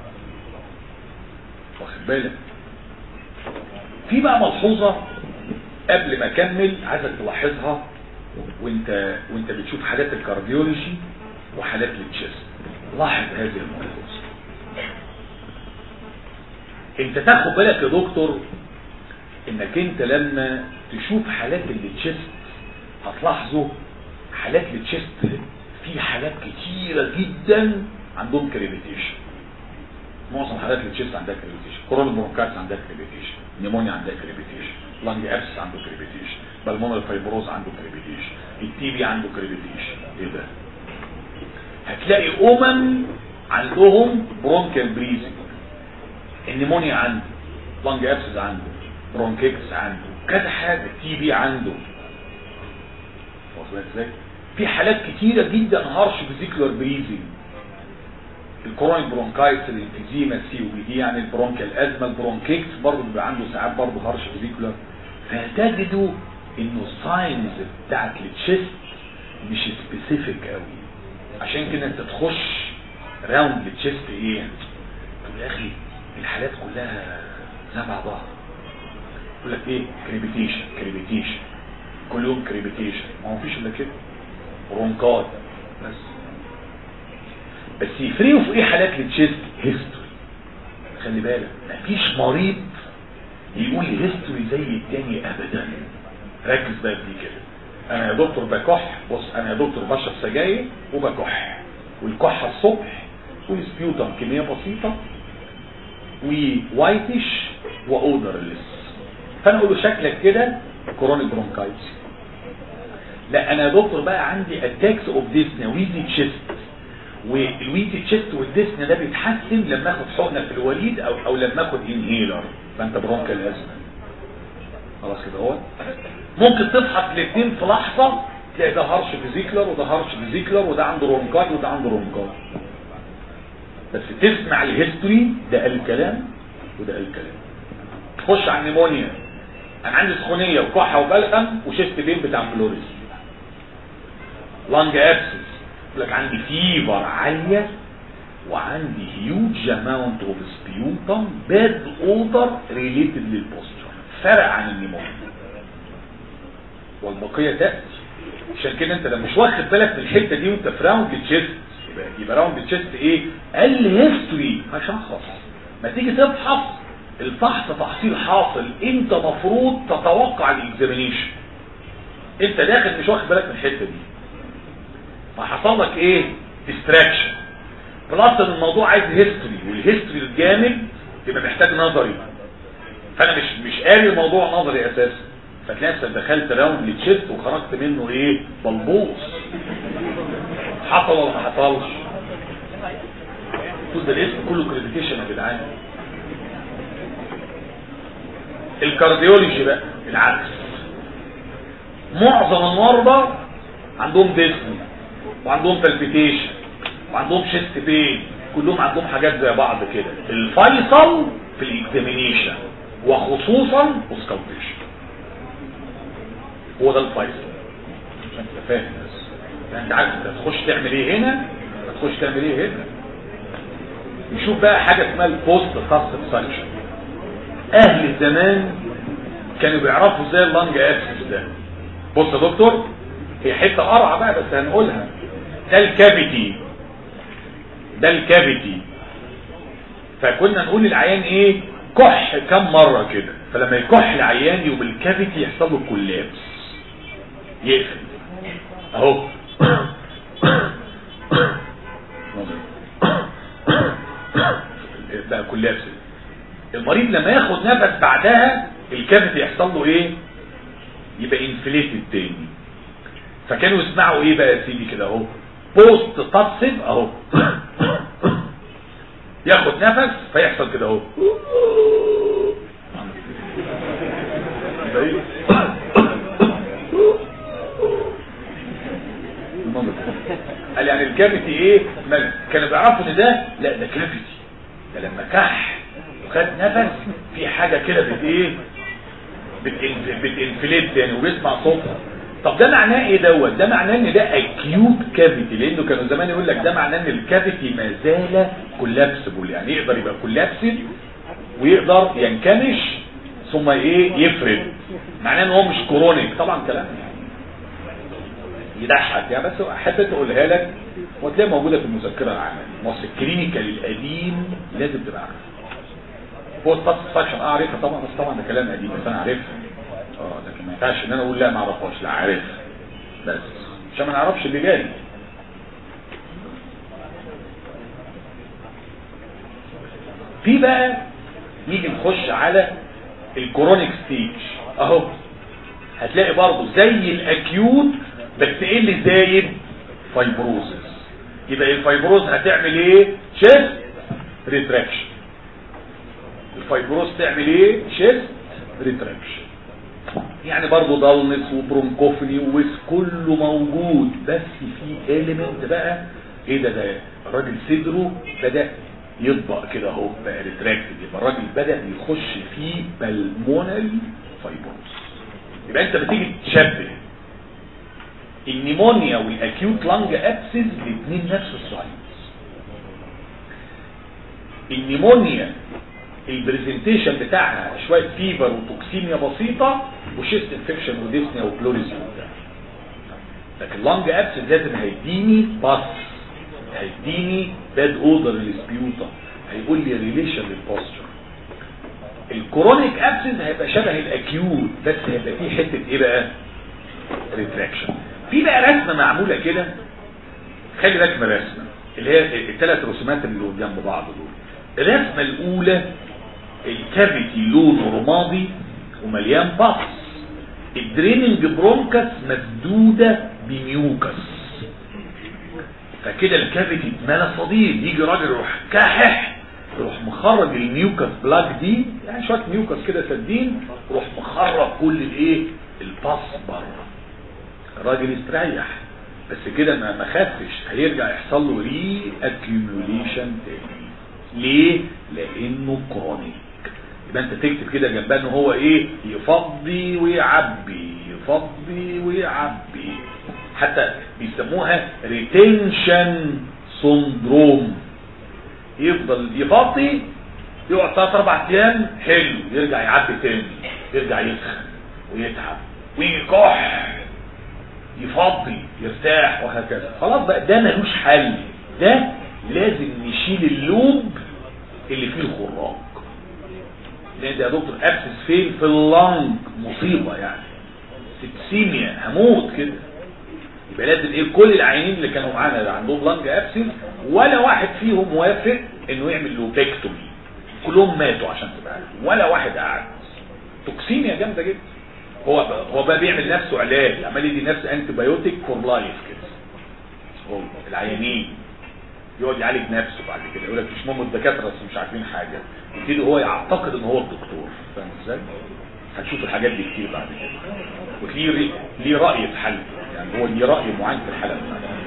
واخد بالك في بقى ملحوظة قبل ما اكمل عايزك تلاحظها وانت وانت بتشوف حالات الكارديولوجي وحالات التشيست لاحظ هذه الملحوظة انت تاخد بالك يا دكتور انك انت لما تشوف حالات التشيست هتلاحظوا حالات التشيست في حالات كتيرة جدا عندهم كريبيتيشن معظم حالات التشيست عندها كريبيتيشن كورونا برونكايتس عندها كريبيتيشن نيمونيا عندها كريبيتيشن لانج ابس عنده كريبيتيشن بالمونر فايبروز عنده كريبيتيشن التي بي عنده كريبيتيشن ايه ده هتلاقي امم عندهم برونكال بريزنج النيمونيا عنده لانج ابسز عنده برونكيكس عنده كذا حاجة تي بي عنده واصل ازاي في حالات كتيرة جدا هارش فيزيكولار بريزنج الكورونيك برونكايتس الانفيزيما السي او بي دي يعني البرونكال ازمه البرونكيكس برضه بيبقى عنده ساعات برضه هارش فيزيكولار فتجدوا انه الساينز بتاعت التشيست مش سبيسيفيك قوي عشان كده انت تخش راوند التشيست ايه تقول يا اخي الحالات كلها زي بعضها يقول لك ايه كريبيتيشن كريبيتيشن كل يوم كريبيتيشن ما هو فيش الا كده برونكات بس بس يفرقوا في ايه حالات التشيست هيستوري خلي بالك مفيش مريض يقول لي هيستوري زي التاني ابدا ركز بقى في دي كده انا يا دكتور بكح بص انا يا دكتور بشرب سجاير وبكح والكحه الصبح والسبيوتم كميه بسيطه ووايتش واودرلس فانا اقول له شكلك كده كورونيك برونكايتس لا انا يا دكتور بقى عندي اتاكس اوف ديسنيا ويزي تشيست والويزي تشيست والديسنيا ده بيتحسن لما اخد حقنه في الوريد او او لما اخد انهيلر فانت برونكال ازمه خلاص كده هو ممكن تفحص الاثنين في لحظه تلاقي ده هارش فيزيكلر وده هارش فيزيكلر وده عنده رونكاي وده عنده رونكاي بس تسمع الهيستوري ده قال الكلام وده قال الكلام تخش على النيمونيا انا عندي سخونيه وكحه وبلغم وشيست بين بتاع فلوريس لانج ابسس يقول لك عندي فيبر عاليه وعندي هيوج اماونت اوف سبيوتم باد اوتر ريليتد للبوستشر فرق عن النيمونيا والبقيه تاتي عشان كده انت لو مش واخد بالك من الحته دي وانت في راوند تشيست يبقى, يبقى راوند تشيست ايه قال هيستوري هشخص ما تيجي تفحص الفحص تحصيل حاصل انت مفروض تتوقع الاكزامينيشن انت داخل مش واخد بالك من الحته دي فحصل لك ايه ديستراكشن بلس ان الموضوع عايز هيستوري والهيستوري الجامد يبقى محتاج نظري فانا مش مش قاري الموضوع نظري اساسا فتلاقي نفسك دخلت راوند لتشيست وخرجت منه ايه بلبوص حصل ولا ما حصلش ده الاسم كله كريديكيشن يا جدعان الكارديولوجي بقى العكس معظم المرضى عندهم ديسني وعندهم تلبيتيشن وعندهم شيست بين كلهم عندهم حاجات زي بعض كده الفيصل في الاكزامينيشن وخصوصا اوسكالتيشن هو ده الفيصل عشان تبقى فاهم بس يعني انت عارف انت هتخش تعمل ايه هنا هتخش تعمل ايه هنا نشوف بقى حاجه اسمها البوست كاست سكشن اهل زمان كانوا بيعرفوا ازاي اللنج اكسس ده بص يا دكتور هي حته قرعه بقى بس هنقولها ده الكافيتي ده الكافيتي فكنا نقول للعيان ايه كح كم مرة كده فلما يكح العيان يوم الكافيتي يحصل له كولابس يقفل اهو بقى كولابس المريض لما ياخد نفس بعدها الكافيتي يحصل له ايه يبقى انفليتد تاني فكانوا يسمعوا ايه بقى يا سيدي كده اهو بوست تصب اهو ياخد نفس فيحصل كده اهو قال يعني الكافيتي ايه مال كانوا بيعرفوا ان ده لا ده كافيتي ده لما كح وخد نفس في حاجه كده بت ايه بتنفلت يعني وبيسمع صوتها طب ده معناه ايه دوت ده معناه ان ده اكيوت كافيتي لانه كانوا زمان يقول لك ده معناه ان الكافيتي ما زال كولابسبل يعني يقدر يبقى كولابسد ويقدر ينكمش ثم ايه يفرد معناه ان هو مش كرونيك طبعا كلام يعني يضحك يعني بس حبيت اقولها لك وتلاقيها موجوده في المذكره العامه مصر الكلينيكال القديم لازم تبقى عارفها هو التاتش سكشن اه عارفها طبعا بس طبعا ده كلام قديم بس انا عارفها اه لكن ما ينفعش ان انا اقول لا ما اعرفهاش لا عارفها بس عشان ما نعرفش اللي جاي في بقى نيجي نخش على الكورونيك ستيج اهو هتلاقي برضه زي الاكيوت بس ايه اللي زايد فايبروزس يبقى الفايبروز هتعمل ايه شيست ريتراكشن الفايبروز تعمل ايه شيست ريتراكشن يعني برضه ضلنس وبرونكوفني وويس كله موجود بس في اليمنت بقى ايه ده ده الراجل صدره بدا يطبق كده اهو بقى ريتراكتد يبقى الراجل بدا يخش في بالمونري فايبروز يبقى انت بتيجي تشبه النيمونيا والاكيوت لانج ابسس الاثنين نفس الساينس النيمونيا البرزنتيشن بتاعها شويه فيبر وتوكسيميا بسيطه وشيست انفكشن وديسنيا وبلوريزم لكن لانج ابسس لازم هيديني باس هيديني باد اوردر للسبيوتا هيقول لي ريليشن للبوستر الكرونيك ابسس هيبقى شبه الاكيوت بس هيبقى فيه حته ايه بقى ريتراكشن في بقى رسمه معموله كده خلي بالك من الرسمه اللي هي الثلاث رسومات اللي جنب بعض دول الرسمه الاولى الكافيتي لونه رمادي ومليان باص الدريننج برونكس مسدوده بميوكس فكده الكافيتي اتملى صديد يجي راجل يروح كاحح يروح مخرج الميوكس بلاك دي يعني شويه ميوكس كده سدين يروح مخرج كل الايه الباص بره الراجل يستريح بس كده ما ما خفش هيرجع يحصل له ري اكيوميوليشن تاني ليه لانه كرونيك يبقى انت تكتب كده جنبها ان هو ايه يفضي ويعبي يفضي ويعبي حتى بيسموها ريتنشن سندروم يفضل يفضي يقعد ثلاث اربع ايام حلو يرجع يعدي تاني يرجع يسخن ويتعب ويكح يفضي يرتاح وهكذا خلاص بقى ده ملوش حل ده لازم نشيل اللوب اللي فيه الخراج لان ده يا دكتور ابسس فين في اللنج مصيبه يعني سكسيميا هموت كده يبقى لازم ايه كل العيانين اللي كانوا معانا اللي عندهم لنج ابسس ولا واحد فيهم موافق انه يعمل لوبكتومي كلهم ماتوا عشان تبقى عارف ولا واحد قعد توكسيميا جامده جدا هو هو بقى بيعمل نفسه علاج عمال يدي نفسه انتي بايوتيك فور لايف كده هو العيانين يقعد يعالج نفسه بعد كده يقول لك مش مهم الدكاتره بس مش عارفين حاجه يبتدي هو يعتقد ان هو الدكتور فاهم ازاي؟ هتشوف الحاجات دي كتير بعد كده وفي ليه راي في حالته يعني هو ليه راي معين في الحاله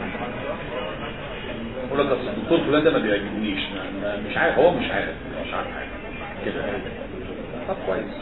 يقول لك اصل الدكتور فلان ده ما بيعجبنيش ما- ما- مش عارف هو مش عارف مش عارف حاجه كده طب كويس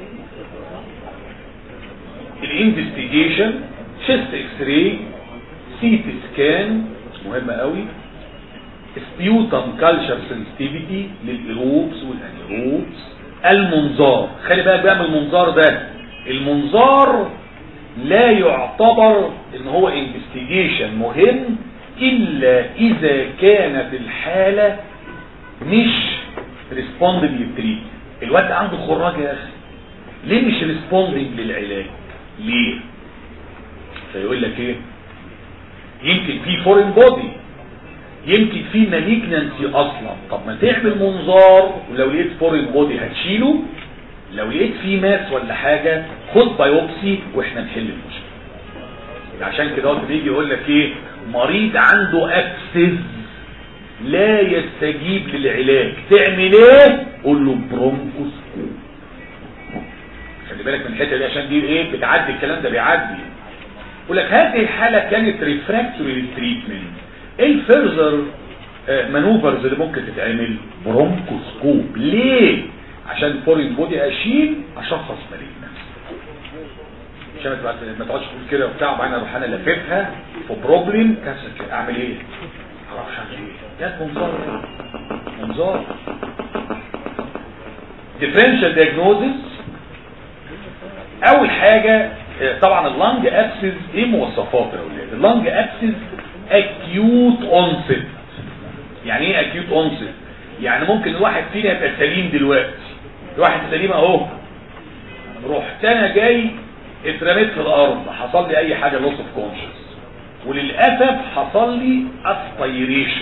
الانفستيجيشن شيست اكس راي سي تي سكان مهمه قوي سبيوتم كالشر سنسيتيفيتي للايروبس والانيروبس المنظار خلي بالك بقى من المنظار ده المنظار لا يعتبر ان هو انفستيجيشن مهم الا اذا كانت الحالة مش ريسبوندنج للتريت الواد عنده خراج يا اخي ليه مش ريسبوندنج للعلاج ليه فيقول لك ايه يمكن في فورين بودي يمكن في مالجنانسي اصلا طب ما تعمل منظار ولو لقيت فورين بودي هتشيله لو لقيت في ماس ولا حاجة خد بايوبسي واحنا نحل المشكلة عشان كده هو بيجي يقول لك ايه مريض عنده اكسس لا يستجيب للعلاج تعمل ايه قول له برونكوسكوب خلي بالك من الحته دي عشان دي ايه بتعدي الكلام ده بيعدي يقول لك هذه الحاله كانت ريفراكتوري للتريتمنت ايه الفيرزر مانوفرز اللي ممكن تتعمل برونكوسكوب ليه عشان فورين بودي اشيل اشخص مريض عشان ما تبقى- ما تقعدش تقول كده وبتاع وبعدين اروح انا لاففها في بروبلم كانسر اعمل ايه؟ ما اعرفش اعمل ايه؟ جت منظار منظار differential diagnosis اول حاجة آه، طبعا اللنج ابسس ايه مواصفات يا اولاد اللنج ابسس acute onset يعني ايه acute onset يعني ممكن الواحد فينا يبقى سليم دلوقتي الواحد سليم اهو رحت انا جاي اترميت في الارض حصل لي اي حاجة loss of conscious وللاسف حصل لي اسبيريشن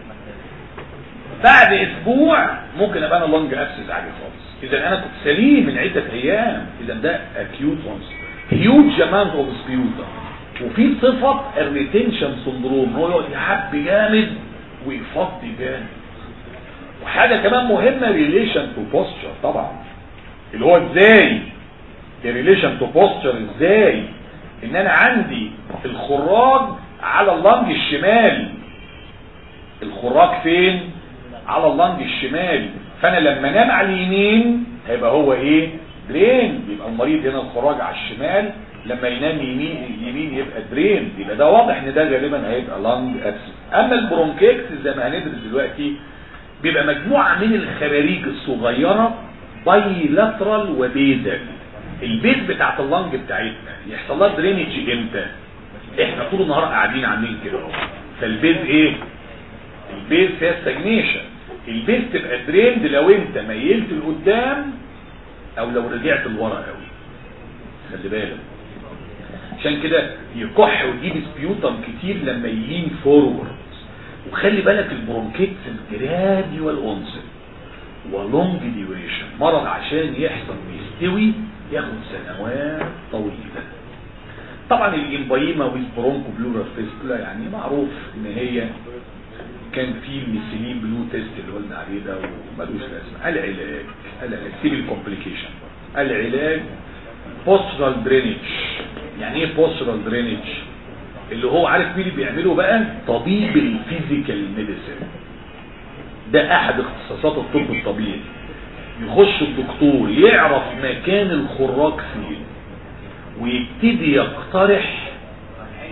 بعد اسبوع ممكن ابقى انا لونج ابسس عادي خالص اذا انا كنت سليم من عده ايام اذا ده اكيوت اونس هيوج اماونت اوف سبيوتا وفي صفه الريتنشن سندروم هو يقعد يحب جامد ويفضي جامد وحاجه كمان مهمه ريليشن تو بوستشر طبعا اللي هو ازاي الريليشن تو بوستشر ازاي ان انا عندي الخراج على اللنج الشمال الخراج فين على اللنج الشمال فانا لما انام على اليمين هيبقى هو ايه درين يبقى المريض هنا الخراج على الشمال لما ينام يمين يمين يبقى درين يبقى ده واضح ان ده غالبا هيبقى لانج ابسس اما البرونكيكس زي ما هندرس دلوقتي بيبقى مجموعه من الخراريج الصغيره بايلاترال وبيزل البيز بتاعت اللنج بتاعتنا يحصل لها درينج امتى احنا طول النهار قاعدين عاملين كده اهو فالبيز ايه البيز فيها ستاجنيشن البيز تبقى دريند لو انت ميلت لقدام او لو رجعت لورا قوي خلي بالك عشان كده يكح ويجيب سبيوتم كتير لما يلين فورورد وخلي بالك البرونكيتس جراديوال اونست ولونج ديوريشن مرض عشان يحصل ويستوي ياخد سنوات طويله طبعا الامبايما والبرونكو بلورال فيستولا يعني معروف ان هي كان في الميثيلين بلو تيست اللي قلنا عليه ده ومالوش لازمه العلاج العلاج سيب الكومبليكيشن العلاج بوسترال درينج يعني ايه بوسترال درينج اللي هو عارف مين اللي بيعمله بقى طبيب الفيزيكال ميديسن ده احد اختصاصات الطب الطبيعي يخش الدكتور يعرف مكان الخراج فين ويبتدي يقترح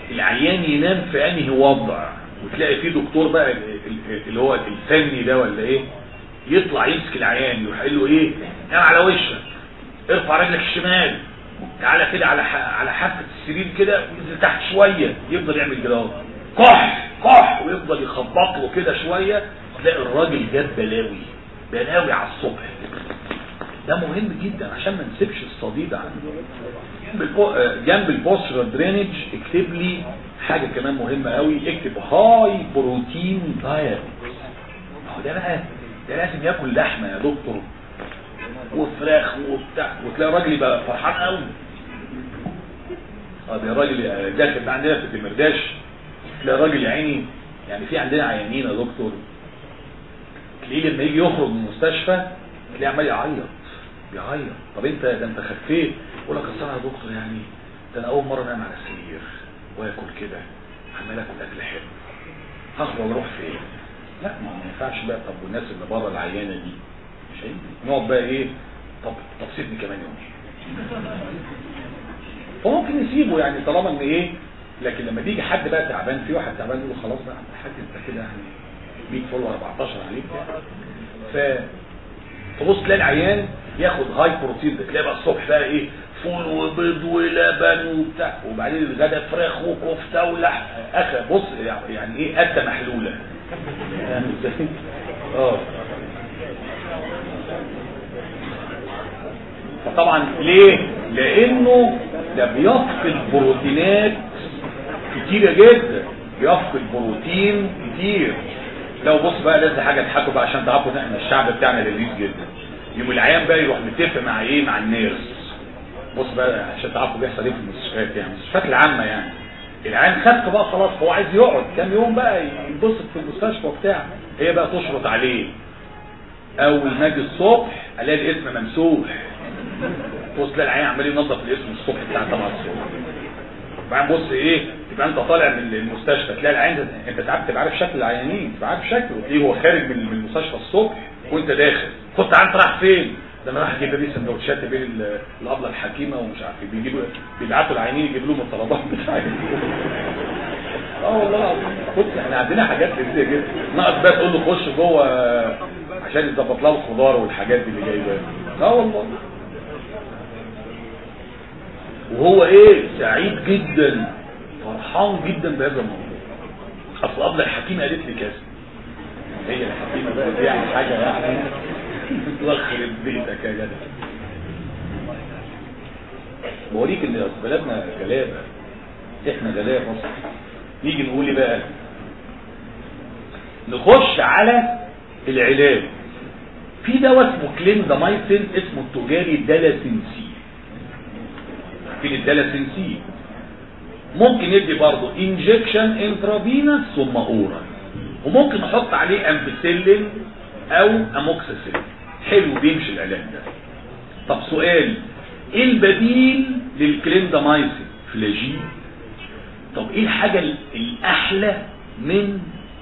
العيان ينام في انهي وضع وتلاقي فيه دكتور بقى اللي هو الفني ده ولا ايه يطلع يمسك العيان يروح قال له ايه نام على وشك ارفع رجلك الشمال تعالى كده على على حافه السرير كده وينزل تحت شويه يفضل يعمل كده كح كح ويفضل يخبط له كده شويه تلاقي الراجل جاب بلاوي بلاوي على الصبح ده مهم جدا عشان ما نسيبش الصديد عنده جنب البوستر درينج اكتب لي حاجة كمان مهمة قوي اكتب هاي بروتين دايت هو ده بقى ده لازم ياكل لحمة يا دكتور وفراخ وبتاع وتلاقي الراجل يبقى فرحان قوي اه ده راجل داخل عندنا في المرداش تلاقي الراجل يا عيني يعني في عندنا عيانين يا دكتور تلاقيه لما يجي يخرج من المستشفى تلاقيه عمال يعيط بيعيط طب انت ده انت خفيت يقول لك اصل يا دكتور يعني ده انا اول مره انام على السرير واكل كده عمال اكل اكل حلو هخرج اروح فين لا ما ما ينفعش بقى طب والناس اللي بره العيانه دي مش هينفع نقعد بقى ايه طب طب سيبني كمان يوم فممكن نسيبه يعني طالما ان ايه لكن لما بيجي حد بقى تعبان في واحد تعبان يقول له خلاص بقى حد انت كده يعني 100 فول 14 عليك ف تبص تلاقي العيان ياخد هاي بروتين ده تلاقي بقى الصبح بقى ايه فول وبيض ولبن وبتاع وبعدين الغدا فراخ وكفته ولحم اخر بص يعني ايه قده محلوله اه فطبعا ليه لانه ده بيفقد بروتينات كتيره جدا بيفقد بروتين كتير لو بص بقى لازم حاجه تضحكوا بقى عشان تعرفوا ان احنا الشعب بتاعنا لذيذ جدا يوم العيان بقى يروح متفق مع ايه مع النيرس بص بقى عشان تعرفوا بيحصل ايه في المستشفيات يعني المستشفيات العامه يعني العيان خف بقى خلاص هو عايز يقعد كام يوم بقى ينبسط في المستشفى وبتاع هي بقى تشرط عليه اول ما اجي الصبح الاقي الاسم ممسوح بص تلاقي العيان عمال ينظف الاسم الصبح بتاع 8 الصبح بعدين بص ايه تبقى انت طالع من المستشفى تلاقي العيان انت ساعات تبقى عارف شكل العيانين تبقى عارف شكله تلاقيه هو خارج من المستشفى الصبح وانت داخل خد تعال انت رايح فين ده انا رايح اجيب لي سندوتشات بين الابله الحكيمه ومش عارف ايه بيجيبوا بيبعتوا العيانين يجيبوا لهم الطلبات بتاعتهم اه والله العظيم بص احنا عندنا حاجات لذيذه جدا ناقص بقى تقول له خش جوه عشان يظبط لها الخضار والحاجات دي اللي جايباها اه والله وهو ايه سعيد جدا فرحان جدا بهذا الموضوع اصل ابله الحكيمه قالت لي كذا هي الحكيمه بقى دي يعني حاجه يعني تلخر بيتك يا جدع بوريك ان بلدنا غلابه احنا غلابه مصر نيجي نقول ايه بقى نخش على العلاج في دواء اسمه كليندامايسين اسمه التجاري دالاسينسي في الدالاسينسي ممكن يدي برضه انجكشن انترافينس ثم اورال وممكن نحط عليه امبيسيلين او اموكسيسيلين حلو بيمشي العلاج ده طب سؤال ايه البديل للكليندامايسين فلاجين طب ايه الحاجة الاحلى من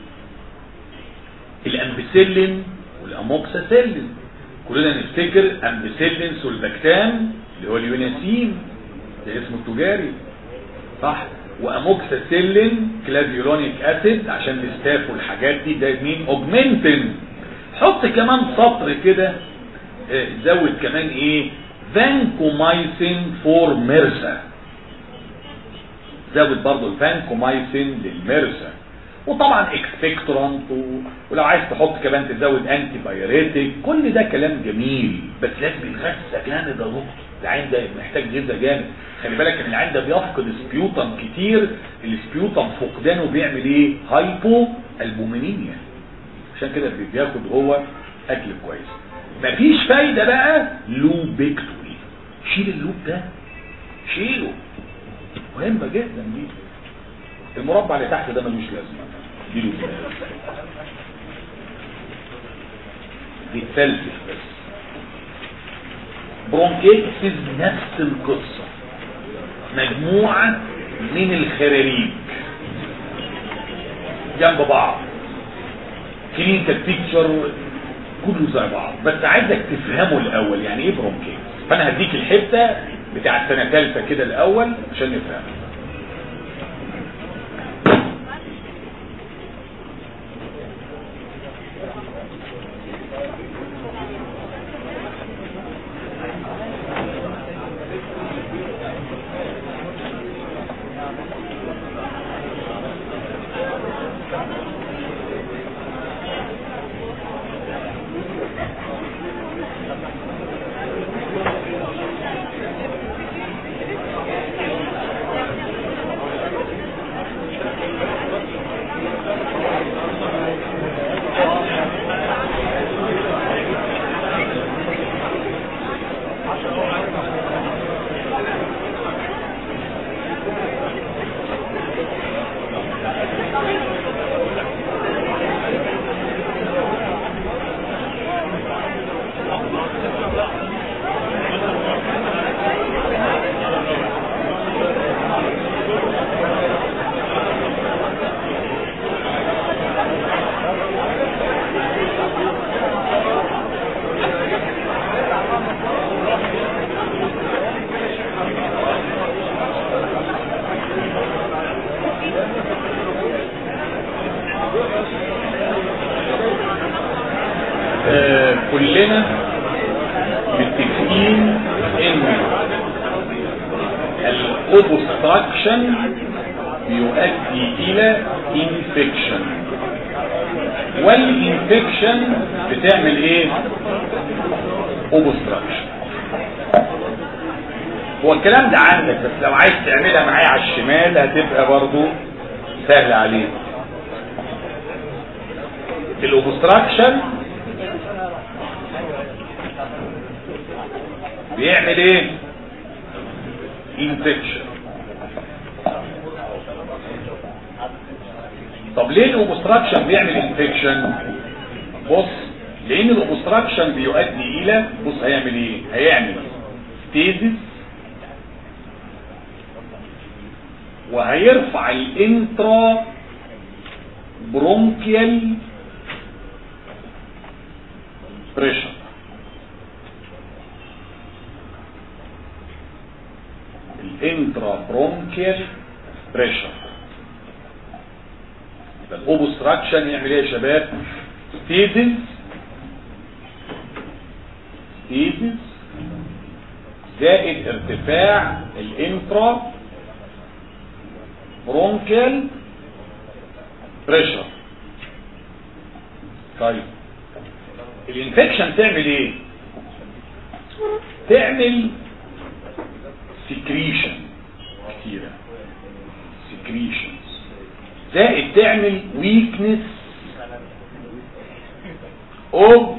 الامبيسيلين والاموكسيسيلين كلنا نفتكر امبيسيلين سولباكتام اللي هو اليوناسين ده اسمه التجاري صح واموكسيسيلين كلافيولونيك اسيد عشان الاستاف والحاجات دي ده مين اوجمنتين حط كمان سطر كده اه زود كمان ايه فانكومايسين فور ميرسا زود برضو الفانكومايسين للميرسا وطبعا اكسبكتورانت ولو عايز تحط كمان تزود انتي بايوريتك كل ده كلام جميل بس لازم يتغذى جامد يا دكتور العين ده محتاج غذاء جامد خلي بالك ان العين ده بيفقد سبيوتم كتير السبيوتم فقدانه بيعمل ايه هايبو البومينيميا عشان كده بياخد هو اكل كويس مفيش فايدة بقى لوبكتوري شيل اللوب ده شيله مهمة جدا دي المربع اللي تحت ده ملوش لازمة دي له بيتفلسف بس برونكيتس نفس القصة مجموعة من الخراريج جنب بعض كلينيكال بيكتشر كله زي بعض بس عايزك تفهمه الاول يعني ايه برونكيتس فانا هديك الحته بتاع السنه ثالثه كده الاول عشان نفهم آه، كلنا متفقين ان الاوبستراكشن بيؤدي الى انفكشن والانفكشن بتعمل ايه اوبستراكشن هو الكلام ده عندك بس لو عايز تعملها معايا على الشمال هتبقى برضو سهل عليك الاوبستراكشن بيعمل ايه انفكشن طب ليه الاوبستراكشن بيعمل انفكشن بص لان الاوبستراكشن بيؤدي الى بص هيعمل ايه هيعمل ستيزس وهيرفع الانترا برونكيال بريشر الانترا برونكيال بريشر الاوبستراكشن يعمل ايه يا شباب ستيزس ستيزس زائد ارتفاع الانترا برونكيال بريشر طيب الانفكشن تعمل ايه تعمل سكريشن كتيرة سكريشنز زائد تعمل ويكنس اوف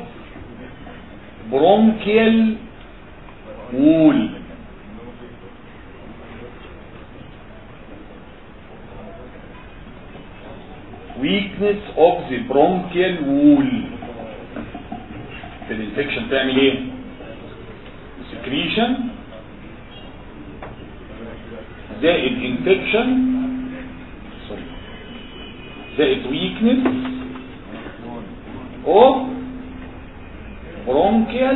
برونكيال وول weakness of the bronchial wall في الانفكشن تعمل ايه secretion زائد infection sorry زائد weakness of bronchial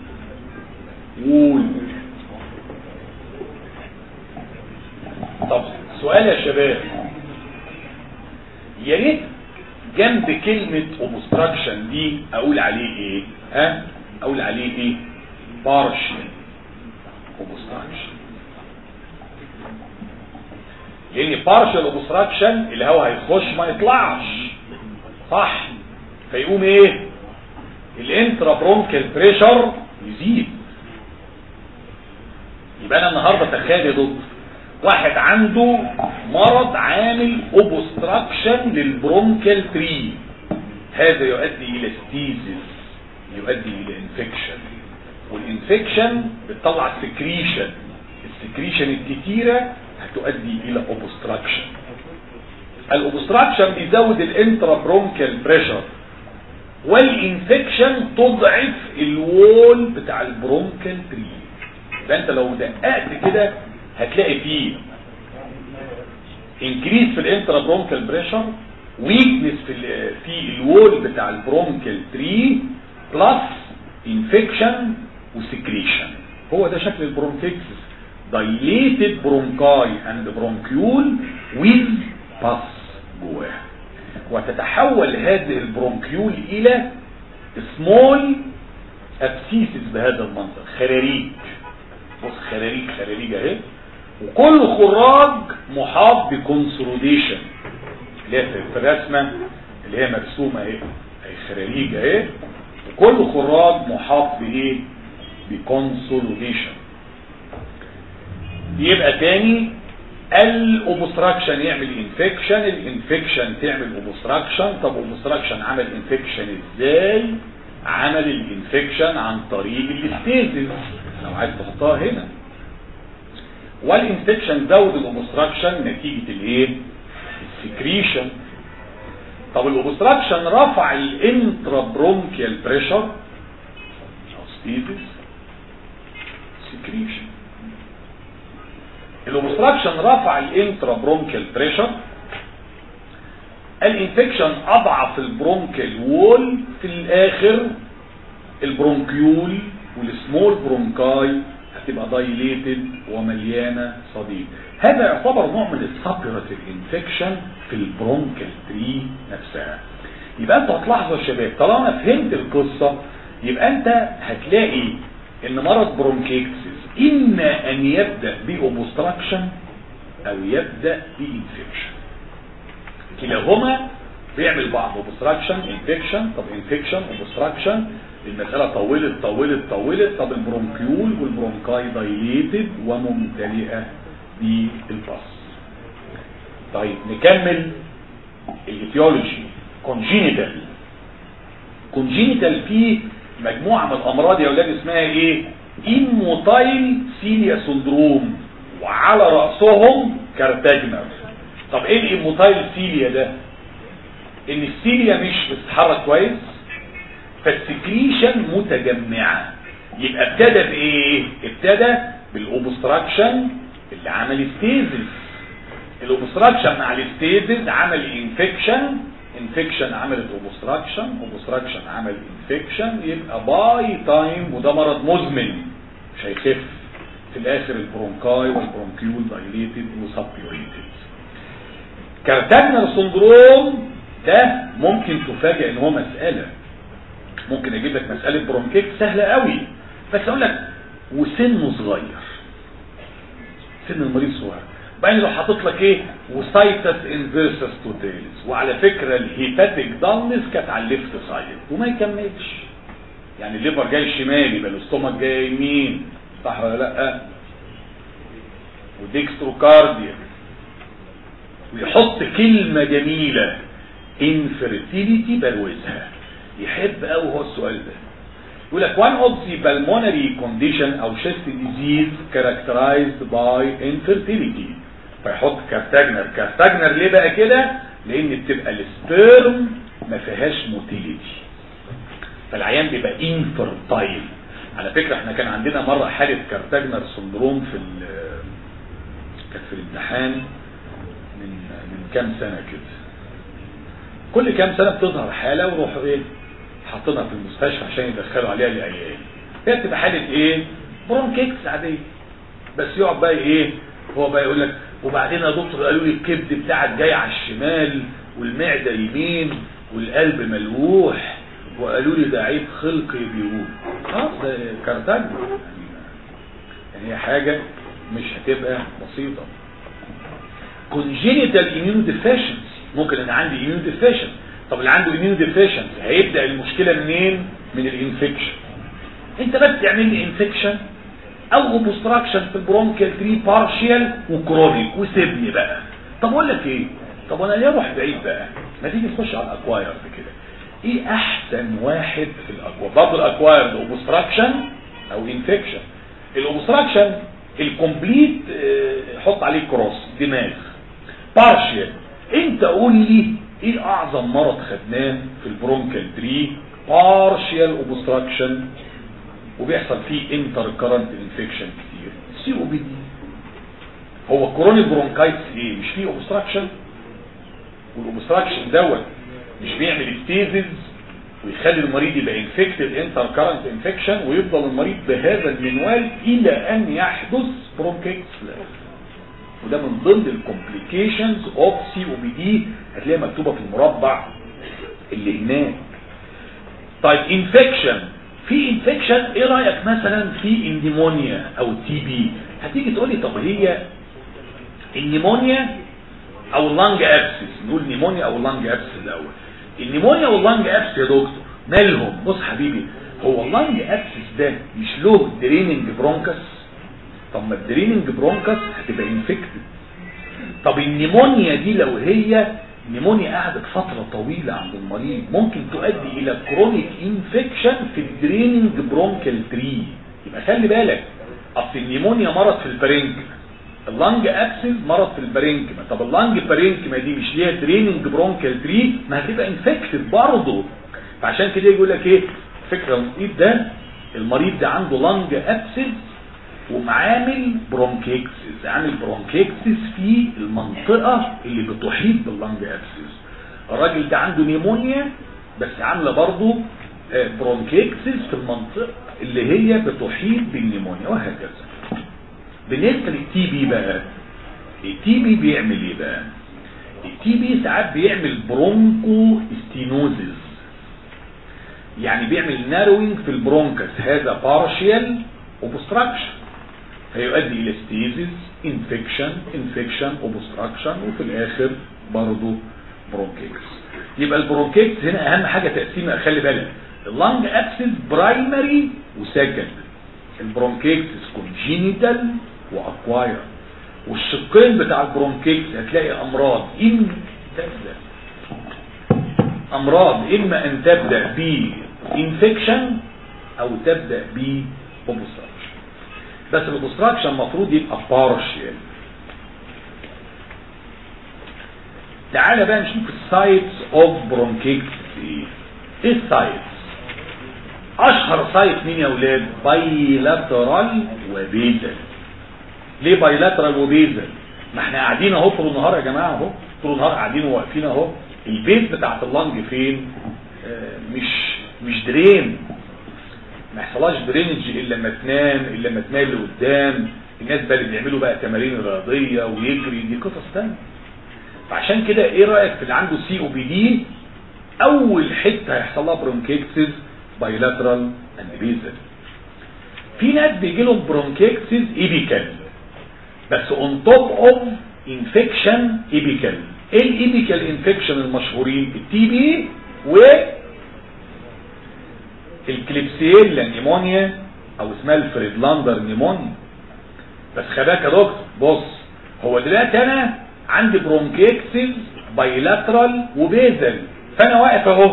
wall طب سؤال يا شباب يا ريت جنب كلمة obstruction دي اقول عليه ايه ها اقول عليه ايه partial obstruction لان partial obstruction الهواء هيخش ما يطلعش صح فيقوم ايه الانترا برونكال بريشر يزيد يبقى انا النهارده تخيل يا دكتور واحد عنده مرض عامل اوبستراكشن للبرونكال تري هذا يؤدي الى ستيزس يؤدي الى انفكشن والانفكشن بتطلع سكريشن السكريشن الكتيرة هتؤدي الى اوبستراكشن الاوبستراكشن بيزود الانترا برونكال بريشر والانفكشن تضعف الوول بتاع البرونكال تري يبقى انت لو دققت كده هتلاقي فيه انكريس في الانترا برونكال بريشر ويكنس في ال في الوول بتاع البرونكال تري بلس انفكشن وسكريشن هو ده شكل البرونكيكسس dilated bronchi and bronchiole with pus جواها وتتحول هذه البرونكيول الى small abscesses بهذا المنظر خراريج بص خراريج خراريج اهي وكل خراج محاط بكونسوليديشن اللي هي في الرسمه اللي هي مرسومه اهي اهي خراريج اهي وكل خراج محاط بايه بكونسوليديشن يبقى تاني الاوبستراكشن يعمل انفكشن الانفكشن تعمل اوبستراكشن طب اوبستراكشن عمل انفكشن ازاي عمل الانفكشن عن طريق الاستيزيس لو عايز تحطها هنا والانفكشن زود الاوبستراكشن نتيجة الايه السكريشن طب الاوبستراكشن رفع الانترا برونكيال بريشر ستيزيس سكريشن الاوبستراكشن رفع الانترا برونكيال بريشر الانفكشن اضعف البرونكيال وول في الاخر البرونكيول والسمول برونكاي هتبقى دايليتد ومليانه صديد هذا يعتبر نوع من السابيراتيف انفكشن في البرونكيال تري نفسها يبقى انت هتلاحظوا يا شباب طالما فهمت القصه يبقى انت هتلاقي ان مرض برونكيكسس اما ان يبدا باوبستراكشن او يبدا بانفكشن كلاهما بيعمل بعض اوبستراكشن انفكشن طب انفكشن اوبستراكشن المسألة طولت طولت طولت طب البرونكيول والبرونكاي دايليتد وممتلئة بالباص طيب نكمل الايتيولوجي كونجينيتال كونجينيتال فيه مجموعة من الامراض يا اولاد اسمها ايه ايموتايل سيليا سندروم وعلى رأسهم كارتاجنر طب ايه الايموتايل سيليا ده ان السيليا مش بتتحرك كويس فالسكريشن متجمعة يبقى ابتدى بايه ابتدى بالاوبستراكشن اللي عمل ستيزس الاوبستراكشن مع الستيزس عمل انفكشن انفكشن عملت اوبستراكشن اوبستراكشن عمل انفكشن يبقى باي تايم وده مرض مزمن مش هيخف في الاخر البرونكاي والبرونكيول دايليتد وسبيوريتد كارتاجنر سندروم ده ممكن تفاجئ ان هو مسألة ممكن اجيب لك مسألة برونكيت سهلة قوي بس اقول لك وسنه صغير سن المريض صغير بعدين لو حاطط لك ايه وسايتس انفيرسس توتاليس وعلى فكرة الهيباتيك دالنس كانت على الليفت سايد وما يكملش يعني الليفر جاي شمال يبقى الاستومك جاي يمين صح ولا لا وديكستروكارديا ويحط كلمة جميلة infertility بلوزها يحب قوي هو السؤال ده يقول لك one of the pulmonary condition او chest disease characterized by infertility فيحط كارتاجنر كارتاجنر ليه بقى كده لان بتبقى السبيرم ما فيهاش موتيليتي فالعيان بيبقى infertile على فكرة احنا كان عندنا مرة حالة كارتاجنر سندروم في كانت في الامتحان من من كام سنة كده كل كام سنة بتظهر حالة وروحوا ايه حاطينها في المستشفى عشان يدخلوا عليها العيان هي بتبقى حالة ايه برونكيكس عادية بس يقعد بقى ايه هو بقى يقول لك وبعدين يا دكتور قالوا لي الكبد بتاعك جاي على الشمال والمعدة يمين والقلب ملوح وقالوا لي ده عيب خلقي بيقول خلاص ده كارتاج يعني هي حاجة مش هتبقى بسيطة congenital immunodeficiency ممكن انا عندي immunodeficiency طب اللي عنده immunodeficiency هيبدأ المشكلة منين من الانفكشن انت بس تعمل لي انفكشن او اوبستراكشن في البرونكيال تري بارشيال وكرونيك وسيبني بقى طب اقول لك ايه طب انا ليه اروح بعيد بقى ما تيجي تخش على الاكوايرد كده ايه احسن واحد في الاكوايرد برضه الاكوايرد اوبستراكشن او انفكشن الاوبستراكشن الكومبليت اه حط عليه كروس دماغ بارشيال انت قول لي ايه اعظم مرض خدناه في البرونكال تري بارشيال اوبستراكشن وبيحصل فيه انتر كرنت انفكشن كتير سي او بي دي هو كورونيك برونكايتس ايه مش فيه اوبستراكشن والاوبستراكشن دوت مش بيعمل ستيزز ويخلي المريض يبقى انفكتد انتر كرنت انفكشن ويفضل المريض بهذا المنوال الى ان يحدث برونكيتس وده من ضمن الكومبليكيشنز اوف سي او بي دي هتلاقيها مكتوبه في المربع اللي هناك طيب انفكشن في انفكشن ايه رايك مثلا في النيمونيا او تي بي هتيجي تقول لي طب هي النيمونيا او اللنج ابسس نقول نيمونيا او اللنج ابسس الاول النيمونيا واللنج ابسس يا دكتور مالهم بص حبيبي هو اللنج ابسس ده مش له دريننج برونكس طب ما الدريننج برونكس هتبقى انفكتد طب النيمونيا دي لو هي نيمونيا قعدت فترة طويلة عند المريض ممكن تؤدي الى كرونيك انفكشن في الدريننج برونكال تري يبقى خلي بالك اصل النيمونيا مرض في البرينك اللنج ابسس مرض في البرينكما طب اللنج برينكما دي مش ليها دريننج برونكال تري ما هتبقى انفكتد برضه فعشان كده يقول لك ايه فكره المريض ده المريض ده عنده لنج ابسس ومعامل برونكيكسس عامل برونكيكسس في المنطقة اللي بتحيط باللنج ابسس الراجل ده عنده نيمونيا بس عاملة برضه برونكيكسس في المنطقة اللي هي بتحيط بالنيمونيا وهكذا بالنسبة للتي بي بقى التي بي بيعمل ايه بقى التي بي ساعات بيعمل برونكو استينوزز يعني بيعمل ناروينج في البرونكس هذا بارشيال اوبستراكشن هيؤدي الى ستيزيس انفكشن انفكشن اوبستراكشن وفي الاخر برضه برونكيكس يبقى البرونكيكس هنا اهم حاجه تقسيمها خلي بالك اللنج ابسس برايمري وسكند البرونكيكس كونجينيتال واكواير والشقين بتاع البرونكيكس هتلاقي امراض ان تبدا امراض اما ان تبدا بانفكشن او تبدا باوبستراكشن بس الاوبستراكشن المفروض يبقى بارشيال تعالى بقى نشوف السايتس اوف برونكيكس ايه ايه السايتس اشهر سايت مين يا اولاد بايلاترال وبيزل ليه بايلاترال وبيزل ما احنا قاعدين اهو طول النهار يا جماعه اهو طول النهار قاعدين وواقفين اهو البيت بتاعت اللنج فين آه مش مش درين ما يحصلهاش درينج الا لما تنام الا لما تميل لقدام الناس بقى اللي بيعملوا بقى تمارين رياضيه ويجري دي قصص ثانيه فعشان كده ايه رايك في اللي عنده سي او بي دي اول حته هيحصل لها برونكيكسس بايلاترال اند بيزل في ناس بيجي لهم برونكيكسس ايبيكال بس اون توب اوف انفكشن ايبيكال ايه الايبيكال انفكشن المشهورين التي بي و الكليبسيلا نيمونيا او اسمها الفريدلاندر نيمونيا بس خباك يا دكتور بص هو دلوقتي انا عندي برونكيكسز بايلاترال وبيزل فانا واقف اهو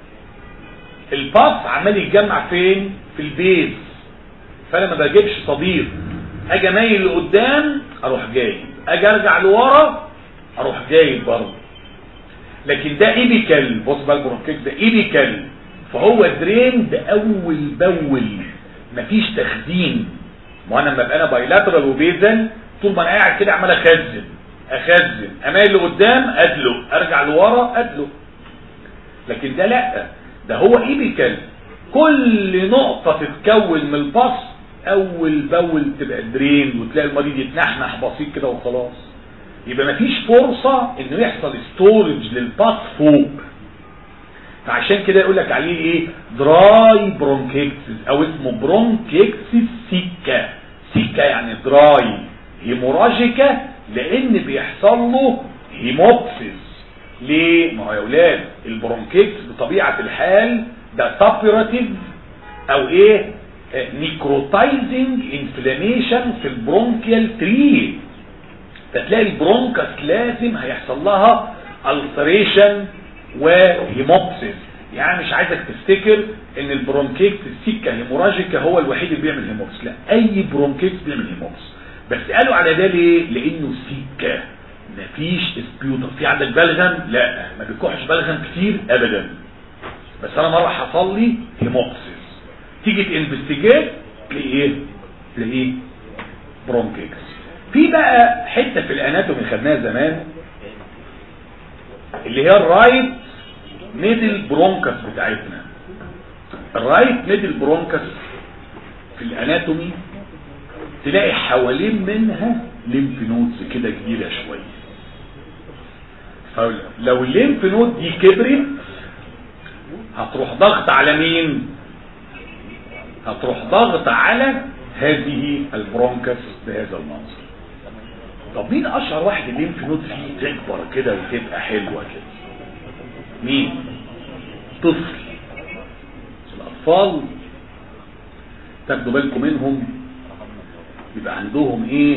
الباص عمال يتجمع فين في البيز فانا ما بجيبش صديق اجي مايل لقدام اروح جاي اجي ارجع لورا اروح جاي برضه لكن ده ايبيكال بص بقى البرونكيكس ده ايبيكال فهو دريند اول باول مفيش تخزين ما انا لما ابقى انا بايلاترال وبيزل طول ما انا قاعد كده عمال اخزن اخزن اميل لقدام ادلق ارجع لورا ادلق لكن ده لا ده هو ايبيكال كل نقطة تتكون من الباص اول باول تبقى درين وتلاقي المريض يتنحنح بسيط كده وخلاص يبقى مفيش فرصة انه يحصل ستورج للباص فوق فعشان كده يقول لك عليه ايه دراي برونكيكسس او اسمه برونكيكسس سيكا سيكا يعني دراي هيموراجيكا لان بيحصل له هيموبسيس ليه ما هو يا اولاد البرونكيكس بطبيعه الحال ده سابيراتيف او ايه نيكروتايزنج انفلاميشن في البرونكيال تري فتلاقي البرونكس لازم هيحصل لها التريشن وهيموبسيس يعني مش عايزك تفتكر ان البرونكيكس السكه هيموراجيكا هو الوحيد اللي بيعمل هيموبس لا اي برونكيكس بيعمل هيموبس بس قالوا على ده ليه لانه سكه مفيش اسبيوتر في عندك بلغم لا ما بيكحش بلغم كتير ابدا بس انا مره حصل لي هيموبسيس تيجي تنفستيجيت تلاقي ايه تلاقي ايه برونكيكس في بقى حته في الاناتومي خدناها زمان اللي هي الرايت ميدل برونكس بتاعتنا الرايت ميدل برونكس في الاناتومي تلاقي حوالين منها ليمف نودز كده كبيرة شوية فلو الليمف نود دي كبرت هتروح ضغط على مين هتروح ضغط على هذه البرونكس بهذا المنظر طب مين اشهر واحد الليمف نود فيه تكبر كده وتبقى حلوه كده مين طفل الاطفال تاخدوا بالكم منهم يبقى عندهم ايه